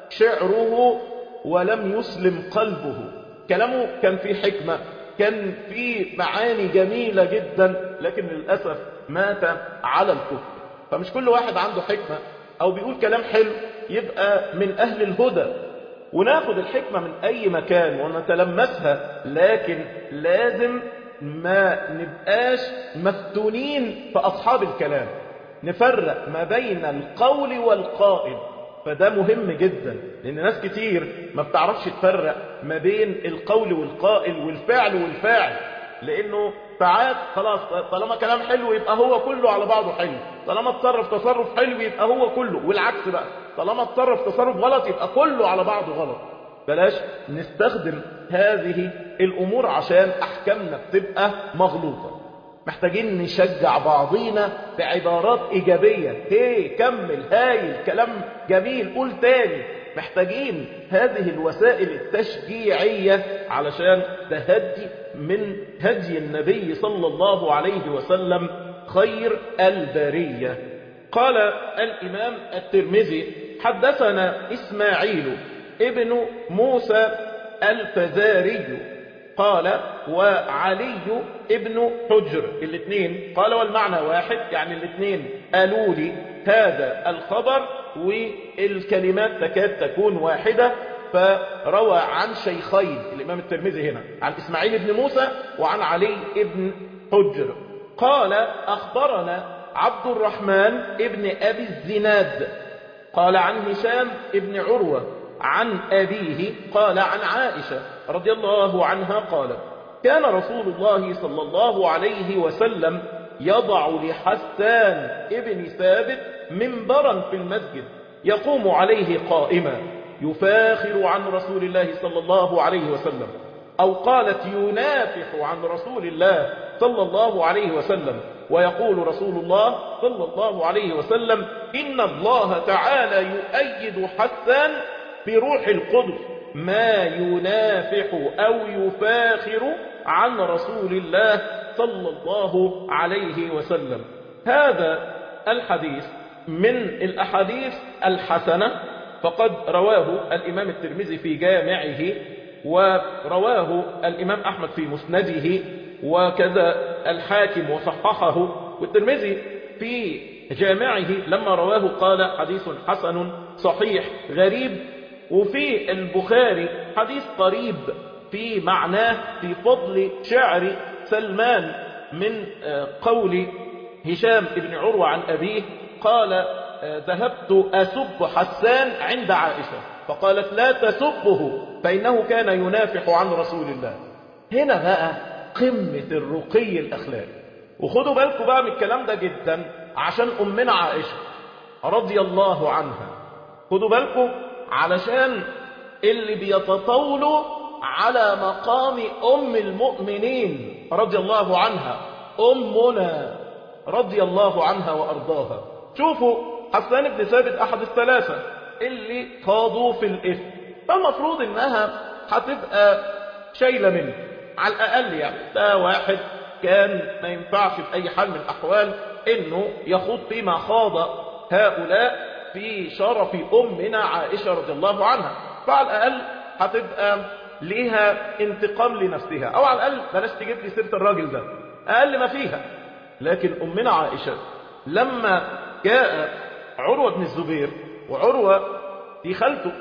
شعره ولم يسلم قلبه كلامه كان فيه حكمة كان فيه معاني جميلة جدا لكن للأسف مات على الكفر فمش كل واحد عنده حكمة أو بيقول كلام حلو يبقى من أهل الهدى وناخد الحكمة من أي مكان ونتلمسها لكن لازم ما نبقاش مفتونين في أصحاب الكلام نفرق ما بين القول والقائل فده مهم جدا لأن ناس كتير ما بتعرفش تفرق ما بين القول والقائل والفعل والفاعل لأنه ساعات خلاص طالما كلام حلو يبقى هو كله على بعضه حلو طالما اتصرف تصرف حلو يبقى هو كله والعكس بقى طالما اتصرف تصرف غلط يبقى كله على بعضه غلط بلاش نستخدم هذه الأمور عشان أحكامنا بتبقى مغلوطة محتاجين نشجع بعضينا بعبارات إيجابية هي كمل هايل كلام جميل قول تاني محتاجين هذه الوسائل التشجيعية علشان تهدي من هدي النبي صلى الله عليه وسلم خير البرية قال الإمام الترمذي حدثنا إسماعيل ابن موسى الفزاري قال وعلي ابن حجر الاثنين قال والمعنى واحد يعني الاثنين قالوا لي هذا الخبر والكلمات تكاد تكون واحدة فروى عن شيخين الإمام الترمذي هنا عن إسماعيل بن موسى وعن علي بن حجر قال أخبرنا عبد الرحمن ابن أبي الزناد قال عن هشام ابن عروة عن أبيه قال عن عائشة رضي الله عنها قالت كان رسول الله صلى الله عليه وسلم يضع لحسان ابن ثابت منبرا في المسجد يقوم عليه قائما يفاخر عن رسول الله صلى الله عليه وسلم أو قالت ينافح عن رسول الله صلى الله عليه وسلم ويقول رسول الله صلى الله عليه وسلم إن الله تعالى يؤيد حسان بروح القدس ما ينافح أو يفاخر عن رسول الله صلى الله عليه وسلم هذا الحديث من الأحاديث الحسنة فقد رواه الإمام الترمذي في جامعه ورواه الإمام أحمد في مسنده وكذا الحاكم وصححه والترمذي في جامعه لما رواه قال حديث حسن صحيح غريب وفي البخاري حديث قريب في معناه في فضل شعر سلمان من قول هشام بن عروة عن أبيه قال ذهبت أسب حسان عند عائشة فقالت لا تسبه فإنه كان ينافح عن رسول الله هنا بقى قمة الرقي الأخلاقي وخدوا بالكم بقى من الكلام ده جدا عشان أمنا عائشة رضي الله عنها خدوا بالكم علشان اللي بيتطاولوا على مقام أم المؤمنين رضي الله عنها أمنا رضي الله عنها وأرضاها شوفوا حسان بن ثابت أحد الثلاثة اللي خاضوا في الإثم فالمفروض إنها هتبقى شايلة منه على الأقل يعني ده واحد كان ما ينفعش في أي حال من الأحوال إنه يخوض فيما خاض هؤلاء في شرف أمنا عائشة رضي الله عنها فعلى الأقل هتبقى ليها انتقام لنفسها أو على الأقل بلاش تجيب لي سيرة الراجل ده أقل ما فيها لكن أمنا عائشة لما جاء عروة بن الزبير وعروة دي خالته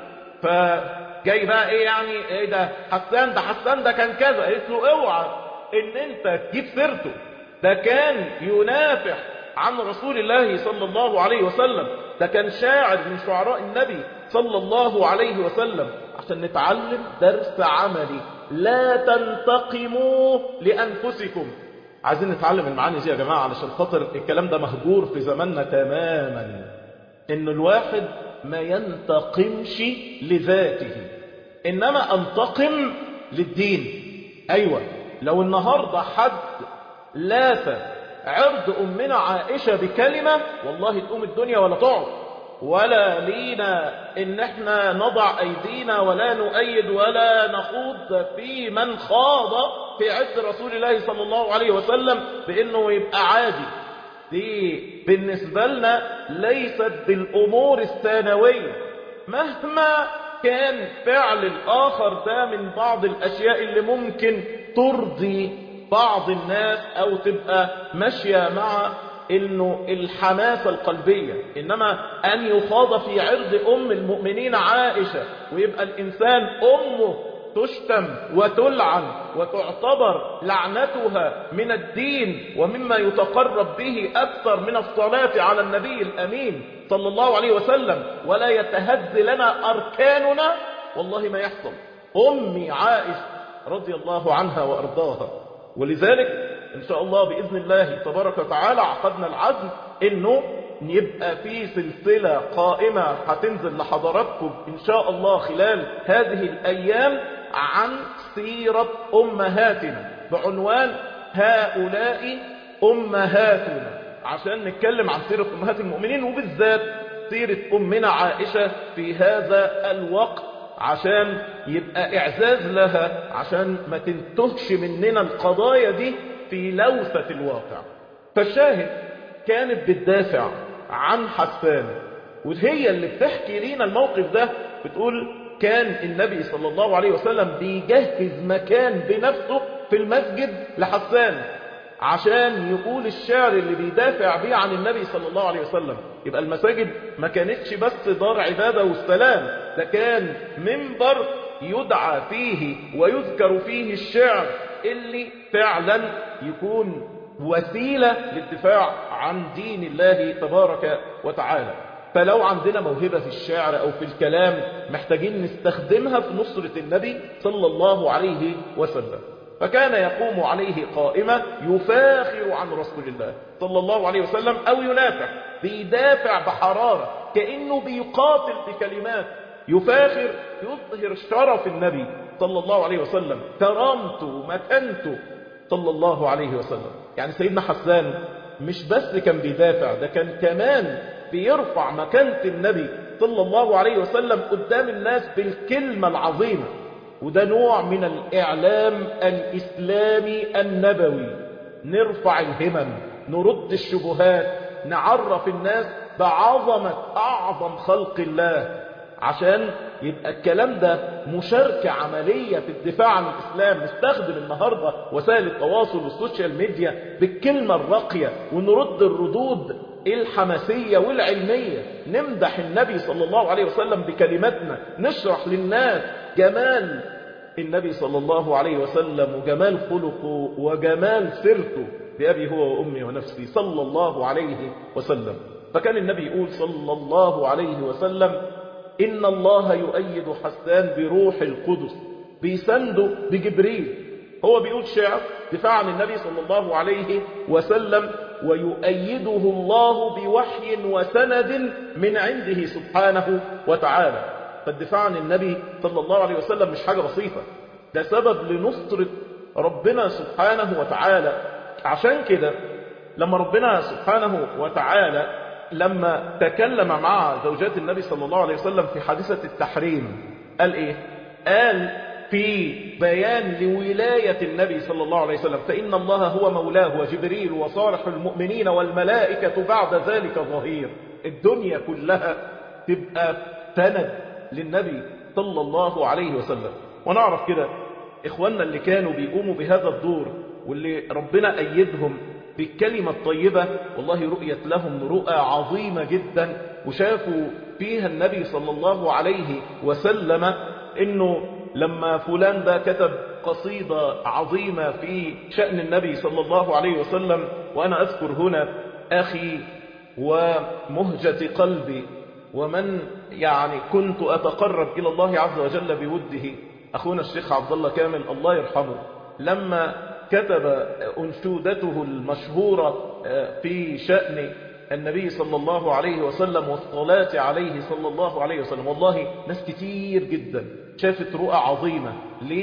فجاي بقى ايه يعني ايه ده حسان ده حسان ده كان كذا قالت له اوعى ان انت تجيب سيرته ده كان ينافح عن رسول الله صلى الله عليه وسلم ده كان شاعر من شعراء النبي صلى الله عليه وسلم عشان نتعلم درس عملي لا تنتقموا لأنفسكم عايزين نتعلم المعاني دي يا جماعة علشان خاطر الكلام ده مهجور في زماننا تماما ان الواحد ما ينتقمش لذاته انما انتقم للدين ايوه لو النهاردة حد لاث عرض امنا عائشة بكلمة والله تقوم الدنيا ولا تقعد ولا لينا ان احنا نضع ايدينا ولا نؤيد ولا نخوض في من خاض في عز رسول الله صلى الله عليه وسلم بانه يبقى عادي دي بالنسبة لنا ليست بالامور الثانوية مهما كان فعل الاخر ده من بعض الاشياء اللي ممكن ترضي بعض الناس او تبقى ماشية مع انه الحماسة القلبية انما ان يخاض في عرض ام المؤمنين عائشة ويبقى الانسان امه تشتم وتلعن وتعتبر لعنتها من الدين ومما يتقرب به اكثر من الصلاة على النبي الامين صلى الله عليه وسلم ولا يتهز لنا اركاننا والله ما يحصل امي عائشة رضي الله عنها وارضاها ولذلك ان شاء الله باذن الله تبارك وتعالى عقدنا العزم انه يبقى في سلسلة قائمة هتنزل لحضراتكم ان شاء الله خلال هذه الايام عن سيرة امهاتنا بعنوان هؤلاء امهاتنا عشان نتكلم عن سيرة امهات المؤمنين وبالذات سيرة امنا عائشة في هذا الوقت عشان يبقى اعزاز لها عشان ما تنتهش مننا القضايا دي في لوثة الواقع فالشاهد كانت بتدافع عن حسان وهي اللي بتحكي لينا الموقف ده بتقول كان النبي صلى الله عليه وسلم بيجهز مكان بنفسه في المسجد لحسان عشان يقول الشعر اللي بيدافع بيه عن النبي صلى الله عليه وسلم يبقى المساجد ما كانتش بس دار عبادة والسلام ده كان منبر يدعى فيه ويذكر فيه الشعر اللي فعلا يكون وسيلة للدفاع عن دين الله تبارك وتعالى فلو عندنا موهبة في الشعر أو في الكلام محتاجين نستخدمها في نصرة النبي صلى الله عليه وسلم فكان يقوم عليه قائمة يفاخر عن رسول الله صلى الله عليه وسلم أو ينافع بيدافع بحرارة كأنه بيقاتل بكلمات يفاخر يظهر شرف النبي صلى الله عليه وسلم كرامته مكانته صلى الله عليه وسلم يعني سيدنا حسان مش بس كان بيدافع ده كان كمان بيرفع مكانة النبي صلى الله عليه وسلم قدام الناس بالكلمة العظيمة وده نوع من الإعلام الإسلامي النبوي نرفع الهمم نرد الشبهات نعرف الناس بعظمة أعظم خلق الله عشان يبقى الكلام ده مشاركة عملية في الدفاع عن الإسلام نستخدم النهاردة وسائل التواصل والسوشيال ميديا بالكلمة الراقية ونرد الردود الحماسية والعلمية نمدح النبي صلى الله عليه وسلم بكلماتنا نشرح للناس جمال النبي صلى الله عليه وسلم وجمال خلقه وجمال سيرته بأبي هو وأمي ونفسي صلى الله عليه وسلم فكان النبي يقول صلى الله عليه وسلم إن الله يؤيد حسان بروح القدس بيسنده بجبريل هو بيقول شعر دفاع عن النبي صلى الله عليه وسلم ويؤيده الله بوحي وسند من عنده سبحانه وتعالى فالدفاع عن النبي صلى الله عليه وسلم مش حاجة بسيطة ده سبب لنصرة ربنا سبحانه وتعالى عشان كده لما ربنا سبحانه وتعالى لما تكلم مع زوجات النبي صلى الله عليه وسلم في حادثة التحريم قال ايه قال في بيان لولاية النبي صلى الله عليه وسلم فإن الله هو مولاه وجبريل وصالح المؤمنين والملائكة بعد ذلك ظهير الدنيا كلها تبقى سند للنبي صلى الله عليه وسلم ونعرف كده إخواننا اللي كانوا بيقوموا بهذا الدور واللي ربنا أيدهم بالكلمة الطيبة والله رؤيت لهم رؤى عظيمة جدا وشافوا فيها النبي صلى الله عليه وسلم انه لما فلان ده كتب قصيدة عظيمة في شأن النبي صلى الله عليه وسلم وأنا أذكر هنا أخي ومهجة قلبي ومن يعني كنت أتقرب إلى الله عز وجل بوده أخونا الشيخ عبد الله كامل الله يرحمه لما كتب أنشودته المشهورة في شأن النبي صلى الله عليه وسلم والصلاة عليه صلى الله عليه وسلم والله ناس كتير جدا شافت رؤى عظيمة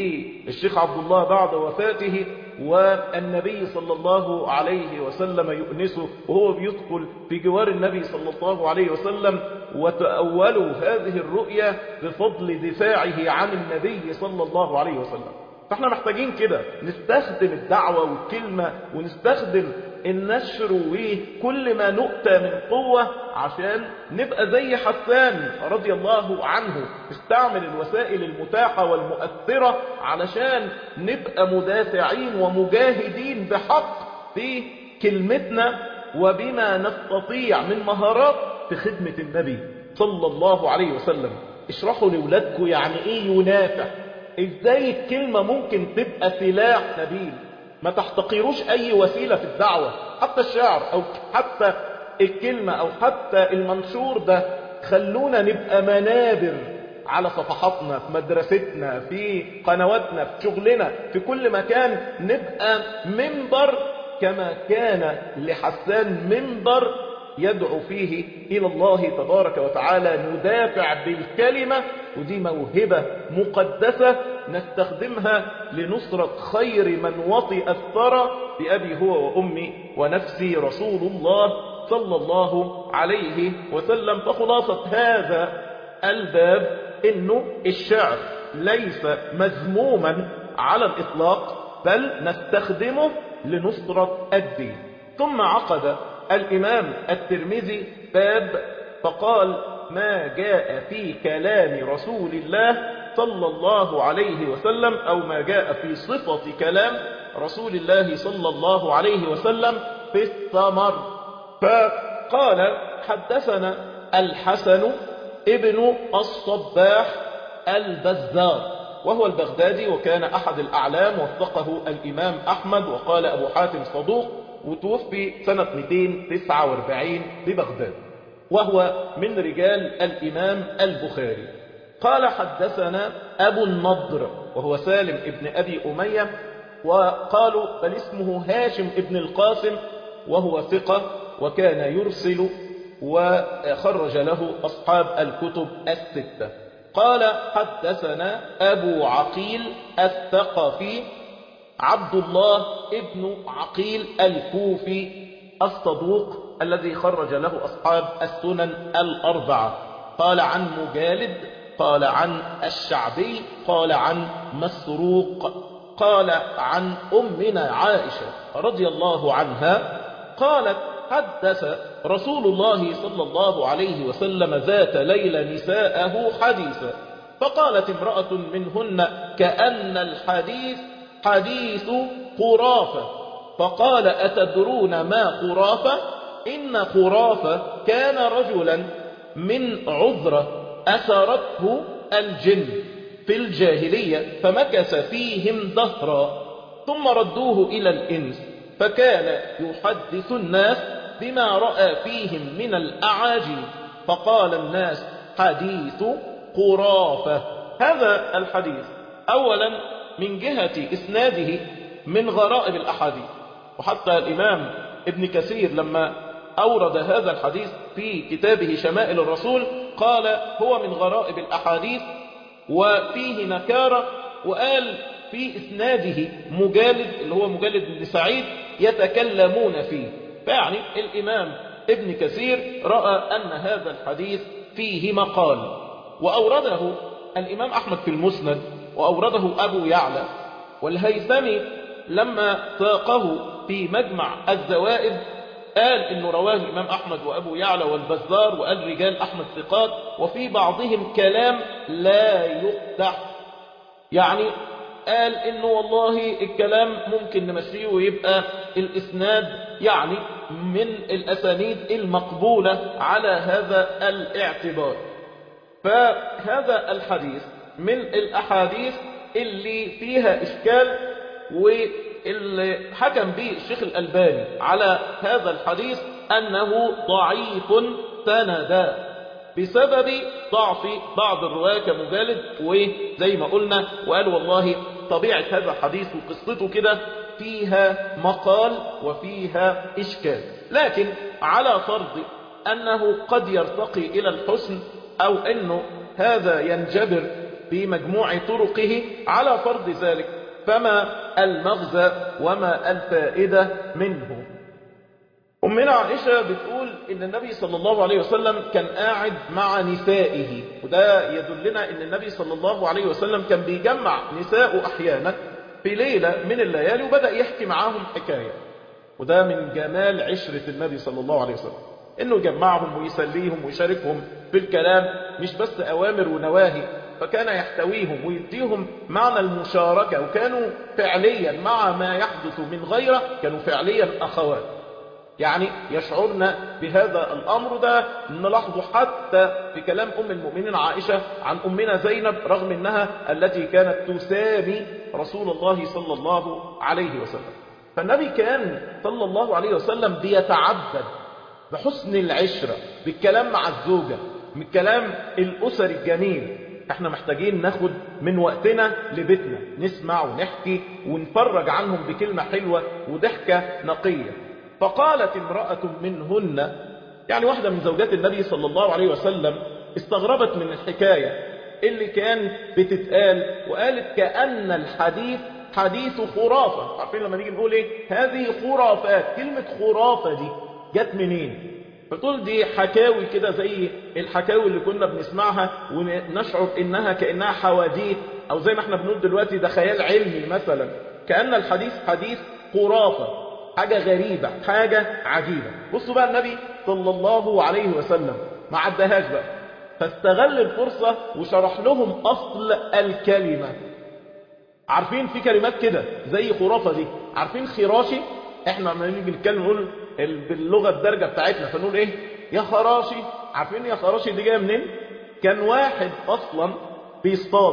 للشيخ عبد الله بعد وفاته والنبي صلى الله عليه وسلم يؤنسه وهو بيدخل في جوار النبي صلى الله عليه وسلم وتأولوا هذه الرؤية بفضل دفاعه عن النبي صلى الله عليه وسلم فاحنا محتاجين كده نستخدم الدعوة والكلمة ونستخدم النشر وكل ما نؤتى من قوة عشان نبقى زي حسان رضي الله عنه استعمل الوسائل المتاحة والمؤثرة علشان نبقى مدافعين ومجاهدين بحق في كلمتنا وبما نستطيع من مهارات في خدمة النبي صلى الله عليه وسلم اشرحوا لأولادكم يعني ايه ينافع ازاي الكلمة ممكن تبقى سلاح نبيل ما تحتقروش اي وسيلة في الدعوة حتى الشعر او حتى الكلمة او حتى المنشور ده خلونا نبقى منابر على صفحاتنا في مدرستنا في قنواتنا في شغلنا في كل مكان نبقى منبر كما كان لحسان منبر يدعو فيه إلى الله تبارك وتعالى ندافع بالكلمة ودي موهبة مقدسة نستخدمها لنصرة خير من وطئ الثرى بأبي هو وأمي ونفسي رسول الله صلى الله عليه وسلم فخلاصة هذا الباب إنه الشعر ليس مذموما على الإطلاق بل نستخدمه لنصرة الدين ثم عقد الإمام الترمذي باب فقال ما جاء في كلام رسول الله صلى الله عليه وسلم أو ما جاء في صفة كلام رسول الله صلى الله عليه وسلم في الثمر فقال حدثنا الحسن ابن الصباح البزار وهو البغدادي وكان أحد الأعلام وثقه الإمام أحمد وقال أبو حاتم صدوق وتوفي سنة 249 ببغداد وهو من رجال الإمام البخاري قال حدثنا أبو النضر وهو سالم ابن أبي أمية وقالوا بل اسمه هاشم ابن القاسم وهو ثقة وكان يرسل وخرج له أصحاب الكتب الستة قال حدثنا أبو عقيل الثقفي عبد الله ابن عقيل الكوفي الصدوق الذي خرج له أصحاب السنن الأربعة قال عن مجالد قال عن الشعبي قال عن مسروق قال عن أمنا عائشة رضي الله عنها قالت حدث رسول الله صلى الله عليه وسلم ذات ليلة نساءه حديثا فقالت امرأة منهن كأن الحديث حديث قرافة فقال أتدرون ما قرافة إن قرافة كان رجلا من عذرة أثرته الجن في الجاهلية فمكث فيهم دهرا ثم ردوه إلى الإنس فكان يحدث الناس بما رأى فيهم من الأعاجم فقال الناس حديث قرافة هذا الحديث أولا من جهة إسناده من غرائب الأحاديث وحتى الإمام ابن كثير لما أورد هذا الحديث في كتابه شمائل الرسول قال هو من غرائب الأحاديث وفيه نكارة وقال في إسناده مجالد اللي هو مجالد بن سعيد يتكلمون فيه فيعني الإمام ابن كثير رأى أن هذا الحديث فيه مقال وأورده الإمام أحمد في المسند وأورده أبو يعلى والهيثمي لما ساقه في مجمع الزوائد قال إنه رواه الإمام أحمد وأبو يعلى والبزار وقال رجال أحمد ثقات وفي بعضهم كلام لا يقدح يعني قال إنه والله الكلام ممكن نمشيه ويبقى الإسناد يعني من الأسانيد المقبولة على هذا الاعتبار فهذا الحديث من الأحاديث اللي فيها إشكال واللي حكم به الشيخ الألباني على هذا الحديث أنه ضعيف سندا بسبب ضعف بعض الرواة كمجالد وزي ما قلنا وقال والله طبيعة هذا الحديث وقصته كده فيها مقال وفيها إشكال لكن على فرض أنه قد يرتقي إلى الحسن أو أنه هذا ينجبر بمجموع طرقه على فرض ذلك فما المغزى وما الفائدة منه أمنا عائشة بتقول إن النبي صلى الله عليه وسلم كان قاعد مع نسائه وده يدلنا إن النبي صلى الله عليه وسلم كان بيجمع نساء أحيانا في ليلة من الليالي وبدأ يحكي معاهم حكاية وده من جمال عشرة النبي صلى الله عليه وسلم إنه يجمعهم ويسليهم ويشاركهم في الكلام مش بس أوامر ونواهي فكان يحتويهم ويديهم معنى المشاركة وكانوا فعليا مع ما يحدث من غيره كانوا فعليا أخوات يعني يشعرن بهذا الأمر ده نلاحظه حتى في كلام أم المؤمنين عائشة عن أمنا زينب رغم أنها التي كانت تسامي رسول الله صلى الله عليه وسلم فالنبي كان صلى الله عليه وسلم بيتعبد بحسن العشرة بالكلام مع الزوجة من الكلام الأسري الجميل احنا محتاجين ناخد من وقتنا لبيتنا نسمع ونحكي ونفرج عنهم بكلمة حلوة وضحكة نقية فقالت امرأة منهن يعني واحدة من زوجات النبي صلى الله عليه وسلم استغربت من الحكاية اللي كان بتتقال وقالت كأن الحديث حديث خرافة عارفين لما نيجي نقول ايه هذه خرافات كلمة خرافة دي جت منين فتقول دي حكاوي كده زي الحكاوي اللي كنا بنسمعها ونشعر انها كأنها حواديت او زي ما احنا بنقول دلوقتي ده خيال علمي مثلا كأن الحديث حديث خرافة حاجة غريبة حاجة عجيبة بصوا بقى النبي صلى الله عليه وسلم ما عدهاش بقى فاستغل الفرصة وشرح لهم أصل الكلمة عارفين في كلمات كده زي خرافة دي عارفين خراشي احنا لما نيجي نتكلم نقول باللغة الدرجة بتاعتنا فنقول ايه يا خراشي عارفين يا خراشي دي جايه منين كان واحد اصلا بيصطاد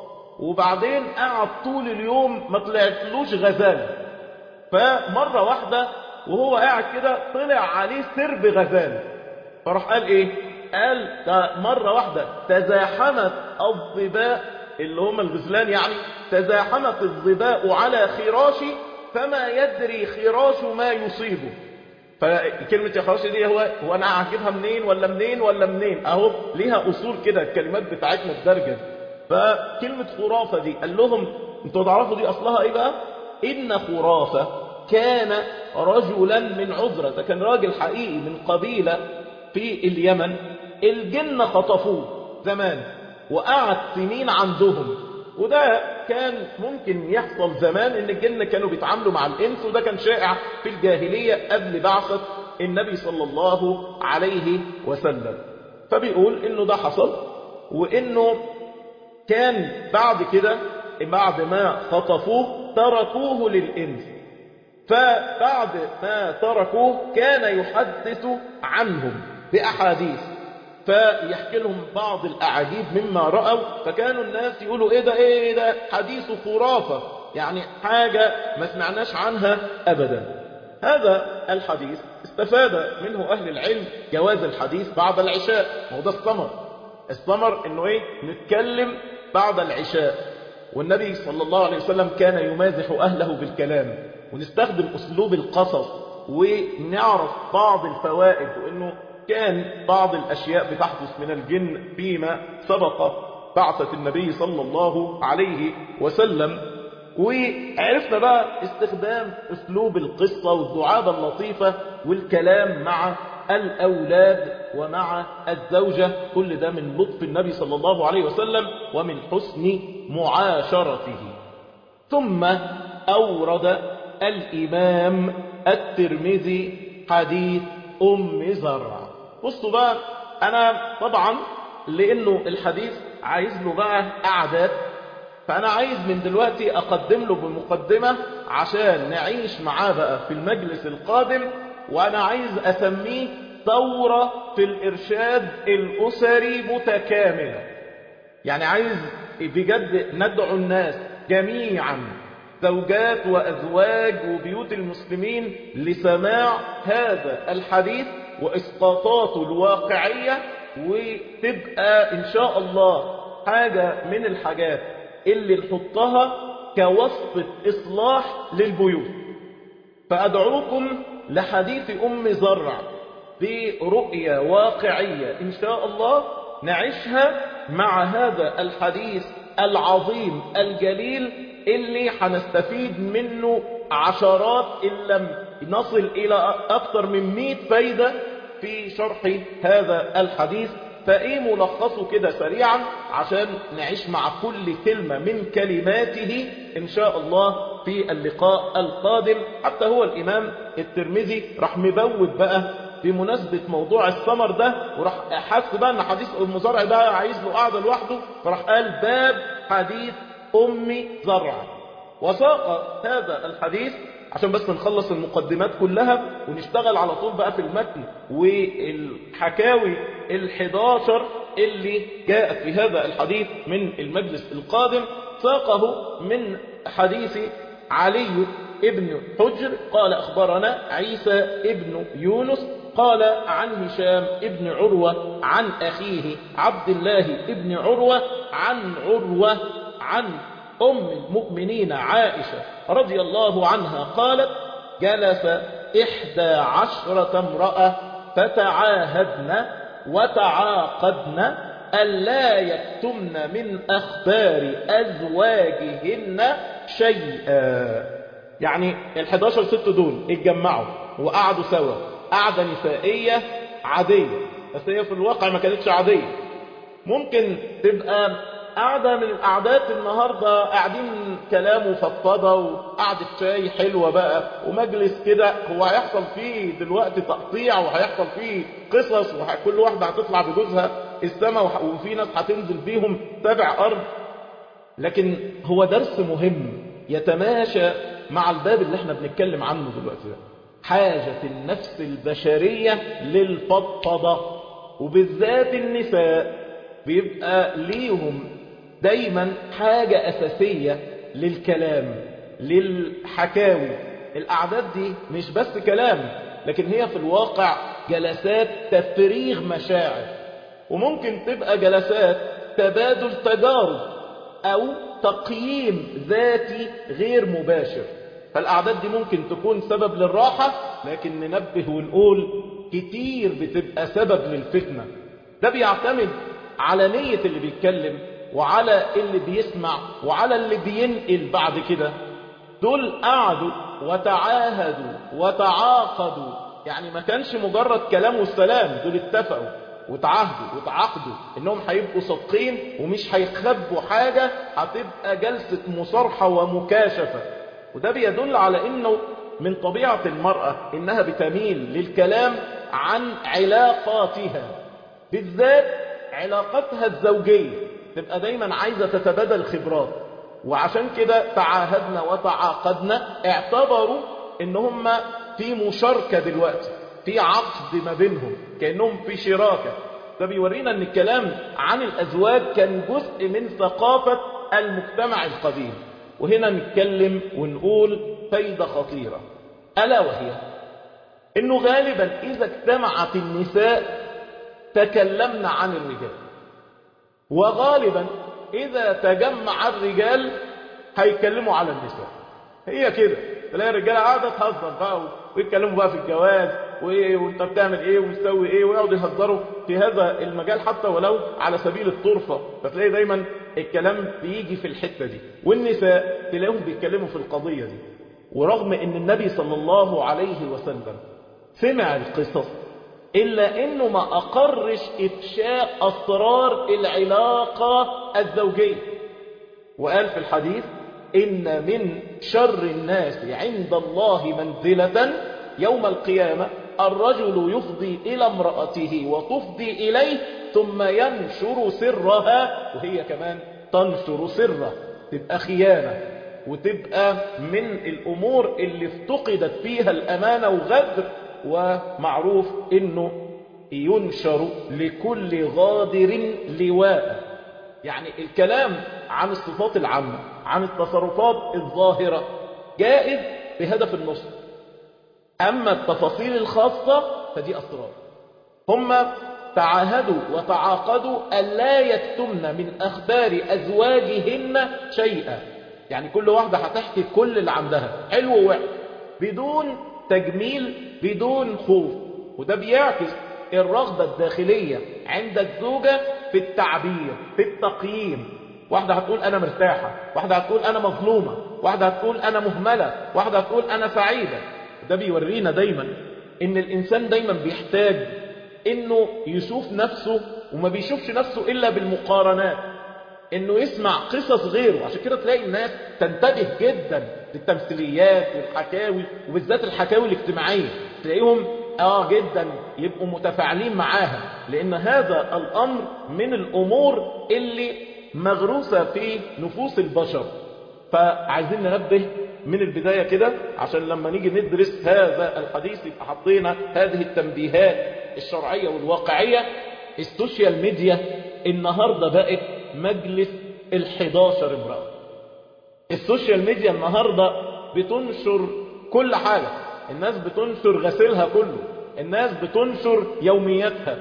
وبعدين قعد طول اليوم ما طلعتلوش غزاله فمرة واحدة وهو قاعد كده طلع عليه سرب غزال فراح قال ايه قال ده مرة واحدة تزاحمت الظباء اللي هم الغزلان يعني تزاحمت الظباء على خراشي فما يدري خراش ما يصيبه فكلمة يا خراشي دي هو هو انا هجيبها منين ولا منين ولا منين اهو ليها اصول كده الكلمات بتاعتنا الدرجة فكلمة خرافة دي قال لهم انتوا تعرفوا دي اصلها ايه بقى إن خرافة كان رجلا من عذرة ده كان راجل حقيقي من قبيلة في اليمن الجن خطفوه زمان وقعد سنين عندهم وده كان ممكن يحصل زمان ان الجن كانوا بيتعاملوا مع الانس وده كان شائع في الجاهلية قبل بعثة النبي صلى الله عليه وسلم فبيقول انه ده حصل وانه كان بعد كده بعد ما خطفوه تركوه للإنس فبعد ما تركوه كان يحدث عنهم بأحاديث فيحكي لهم بعض الأعاجيب مما رأوا فكانوا الناس يقولوا إيه ده إيه ده حديث خرافة يعني حاجة ما سمعناش عنها أبدا هذا الحديث استفاد منه أهل العلم جواز الحديث بعد العشاء وهو ده الثمر الثمر إنه إيه نتكلم بعد العشاء والنبي صلى الله عليه وسلم كان يمازح أهله بالكلام ونستخدم أسلوب القصص ونعرف بعض الفوائد وأنه كان بعض الأشياء بتحدث من الجن فيما سبق بعثة النبي صلى الله عليه وسلم وعرفنا بقى استخدام أسلوب القصة والدعابة اللطيفة والكلام مع الأولاد ومع الزوجة كل ده من لطف النبي صلى الله عليه وسلم ومن حسن معاشرته ثم أورد الإمام الترمذي حديث أم زرع بصوا بقى أنا طبعا لأنه الحديث عايز له بقى أعداد فأنا عايز من دلوقتي أقدم له بمقدمة عشان نعيش معاه بقى في المجلس القادم وأنا عايز أسميه ثورة في الإرشاد الأسري متكاملة يعني عايز بجد ندعو الناس جميعا زوجات وأزواج وبيوت المسلمين لسماع هذا الحديث وإسقاطاته الواقعية وتبقى إن شاء الله حاجة من الحاجات اللي نحطها كوصفة إصلاح للبيوت فأدعوكم لحديث أم زرع برؤية واقعية إن شاء الله نعيشها مع هذا الحديث العظيم الجليل اللي هنستفيد منه عشرات إن لم نصل إلى أكثر من مئة فايدة في شرح هذا الحديث فإيه ملخصه كده سريعا عشان نعيش مع كل كلمة من كلماته إن شاء الله في اللقاء القادم حتى هو الإمام الترمذي راح مبوب بقى بمناسبة موضوع الثمر ده وراح حس بقى ان حديث ام زرع ده عايز له قاعدة لوحده فراح قال باب حديث ام زرع وساق هذا الحديث عشان بس نخلص المقدمات كلها ونشتغل على طول بقى في المتن والحكاوي الحداشر اللي جاءت في هذا الحديث من المجلس القادم ساقه من حديث علي ابن حجر قال أخبرنا عيسى ابن يونس قال عن هشام ابن عروة عن أخيه عبد الله ابن عروة عن عروة عن أم المؤمنين عائشة رضي الله عنها قالت جلس إحدى عشرة امرأة فتعاهدن وتعاقدن ألا يكتمن من أخبار أزواجهن شيئا يعني الحداشر ست دول اتجمعوا وقعدوا سوا قعدة نسائية عادية بس هي في الواقع ما كانتش عادية ممكن تبقى قاعدة من القعدات النهاردة قاعدين كلام وفضفضة وقعدة شاي حلوة بقى ومجلس كده هو هيحصل فيه دلوقتي تقطيع وهيحصل فيه قصص وكل واحدة هتطلع بجوزها السماء وفي ناس هتنزل بيهم سبع أرض لكن هو درس مهم يتماشى مع الباب اللي احنا بنتكلم عنه دلوقتي ده حاجة النفس البشرية للفضفضة وبالذات النساء بيبقى ليهم دايما حاجة أساسية للكلام للحكاوي الأعداد دي مش بس كلام لكن هي في الواقع جلسات تفريغ مشاعر وممكن تبقى جلسات تبادل تجارب أو تقييم ذاتي غير مباشر فالأعداد دي ممكن تكون سبب للراحة لكن ننبه ونقول كتير بتبقى سبب للفتنة ده بيعتمد على نية اللي بيتكلم وعلى اللي بيسمع وعلى اللي بينقل بعد كده دول قعدوا وتعاهدوا وتعاقدوا يعني ما كانش مجرد كلام والسلام دول اتفقوا وتعاهدوا وتعاقدوا انهم هيبقوا صادقين ومش هيخبوا حاجة هتبقى جلسة مصارحة ومكاشفة وده بيدل على انه من طبيعة المرأة انها بتميل للكلام عن علاقاتها بالذات علاقتها الزوجية تبقى دايما عايزة تتبادل خبرات وعشان كده تعاهدنا وتعاقدنا اعتبروا ان هم في مشاركة دلوقتي في عقد ما بينهم كأنهم في شراكة ده بيورينا ان الكلام عن الازواج كان جزء من ثقافة المجتمع القديم وهنا نتكلم ونقول فايدة خطيرة ألا وهي انه غالبا اذا اجتمعت النساء تكلمنا عن الرجال وغالبا اذا تجمع الرجال هيتكلموا على النساء هي كده تلاقي الرجاله قاعده تهزر بقى ويتكلموا بقى في الجواز وايه وانت بتعمل ايه ومسوي ايه ويقعدوا يهزروا في هذا المجال حتى ولو على سبيل الطرفه فتلاقي دايما الكلام بيجي في الحته دي والنساء تلاقيهم بيتكلموا في القضيه دي ورغم ان النبي صلى الله عليه وسلم سمع القصص إلا إنه ما أقرش إفشاء أسرار العلاقة الزوجية وقال في الحديث إن من شر الناس عند الله منزلة يوم القيامة الرجل يفضي إلى امرأته وتفضي إليه ثم ينشر سرها وهي كمان تنشر سره تبقى خيانة وتبقى من الأمور اللي افتقدت فيها الأمانة وغدر ومعروف انه ينشر لكل غادر لواء يعني الكلام عن الصفات العامة عن التصرفات الظاهرة جائز بهدف النصر أما التفاصيل الخاصة فدي أسرار هم تعاهدوا وتعاقدوا ألا يكتمن من أخبار أزواجهن شيئا يعني كل واحدة هتحكي كل اللي عندها حلو ووحش بدون تجميل بدون خوف وده بيعكس الرغبة الداخلية عند الزوجة في التعبير في التقييم واحدة هتقول أنا مرتاحة واحدة هتقول أنا مظلومة واحدة هتقول أنا مهملة واحدة هتقول أنا سعيدة ده بيورينا دايما إن الإنسان دايما بيحتاج إنه يشوف نفسه وما بيشوفش نفسه إلا بالمقارنات إنه يسمع قصص غيره عشان كده تلاقي الناس تنتبه جدا للتمثيليات والحكاوي وبالذات الحكاوي الاجتماعية تلاقيهم اه جدا يبقوا متفاعلين معاها لان هذا الامر من الامور اللي مغروسة في نفوس البشر فعايزين ننبه من البداية كده عشان لما نيجي ندرس هذا الحديث يبقى حطينا هذه التنبيهات الشرعية والواقعية السوشيال ميديا النهاردة بقت مجلس الحداشر امرأة السوشيال ميديا النهاردة بتنشر كل حاجة الناس بتنشر غسيلها كله الناس بتنشر يومياتها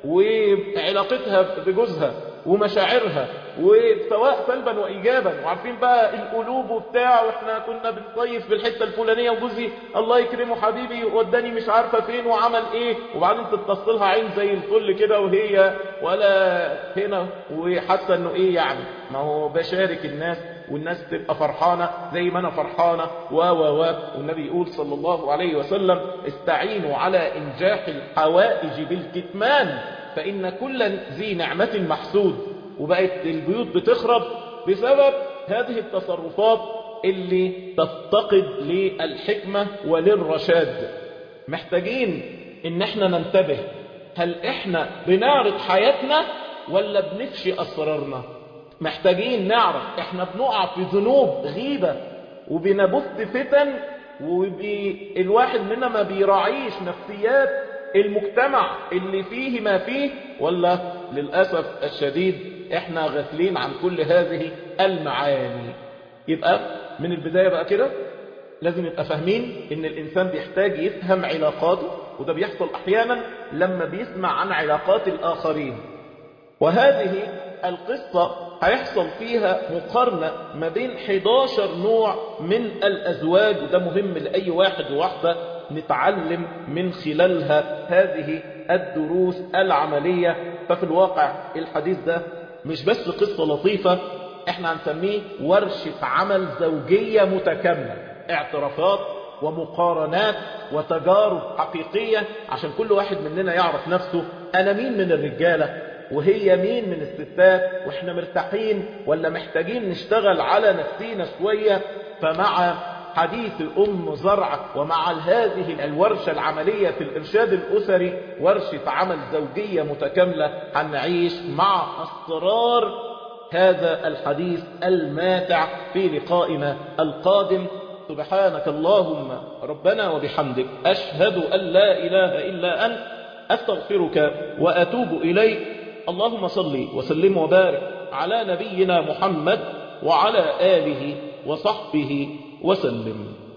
وعلاقتها بجوزها ومشاعرها وسواء سلبا وايجابا وعارفين بقى القلوب وبتاع واحنا كنا بنصيف في الحته الفلانيه وجوزي الله يكرمه حبيبي وداني مش عارفه فين وعمل ايه وبعدين تتصلها عين زي الفل كده وهي ولا هنا وحاسه انه ايه يعني ما هو بشارك الناس والناس تبقى فرحانه زي ما انا فرحانه و و و والنبي يقول صلى الله عليه وسلم استعينوا على انجاح الحوائج بالكتمان فإن كل ذي نعمة محسود وبقت البيوت بتخرب بسبب هذه التصرفات اللي تفتقد للحكمة وللرشاد محتاجين ان احنا ننتبه هل احنا بنعرض حياتنا ولا بنفشي اسرارنا محتاجين نعرف احنا بنقع في ذنوب غيبة وبنبث فتن والواحد مننا ما بيراعيش نفسيات المجتمع اللي فيه ما فيه ولا للأسف الشديد احنا غافلين عن كل هذه المعاني يبقى من البداية بقى كده لازم يبقى فاهمين ان الانسان بيحتاج يفهم علاقاته وده بيحصل احيانا لما بيسمع عن علاقات الاخرين وهذه القصة هيحصل فيها مقارنة ما بين 11 نوع من الأزواج وده مهم لأي واحد وواحدة نتعلم من خلالها هذه الدروس العملية ففي الواقع الحديث ده مش بس قصة لطيفة احنا هنسميه ورشة عمل زوجية متكاملة اعترافات ومقارنات وتجارب حقيقية عشان كل واحد مننا يعرف نفسه أنا مين من الرجالة وهي مين من الستات واحنا مرتاحين ولا محتاجين نشتغل على نفسينا شوية فمع حديث أم زرع ومع هذه الورشة العملية في الإرشاد الأسري ورشة عمل زوجية متكاملة هنعيش مع أسرار هذا الحديث الماتع في لقائنا القادم سبحانك اللهم ربنا وبحمدك أشهد أن لا إله إلا أنت أستغفرك وأتوب إليك اللهم صل وسلم وبارك على نبينا محمد وعلى آله وصحبه وسلم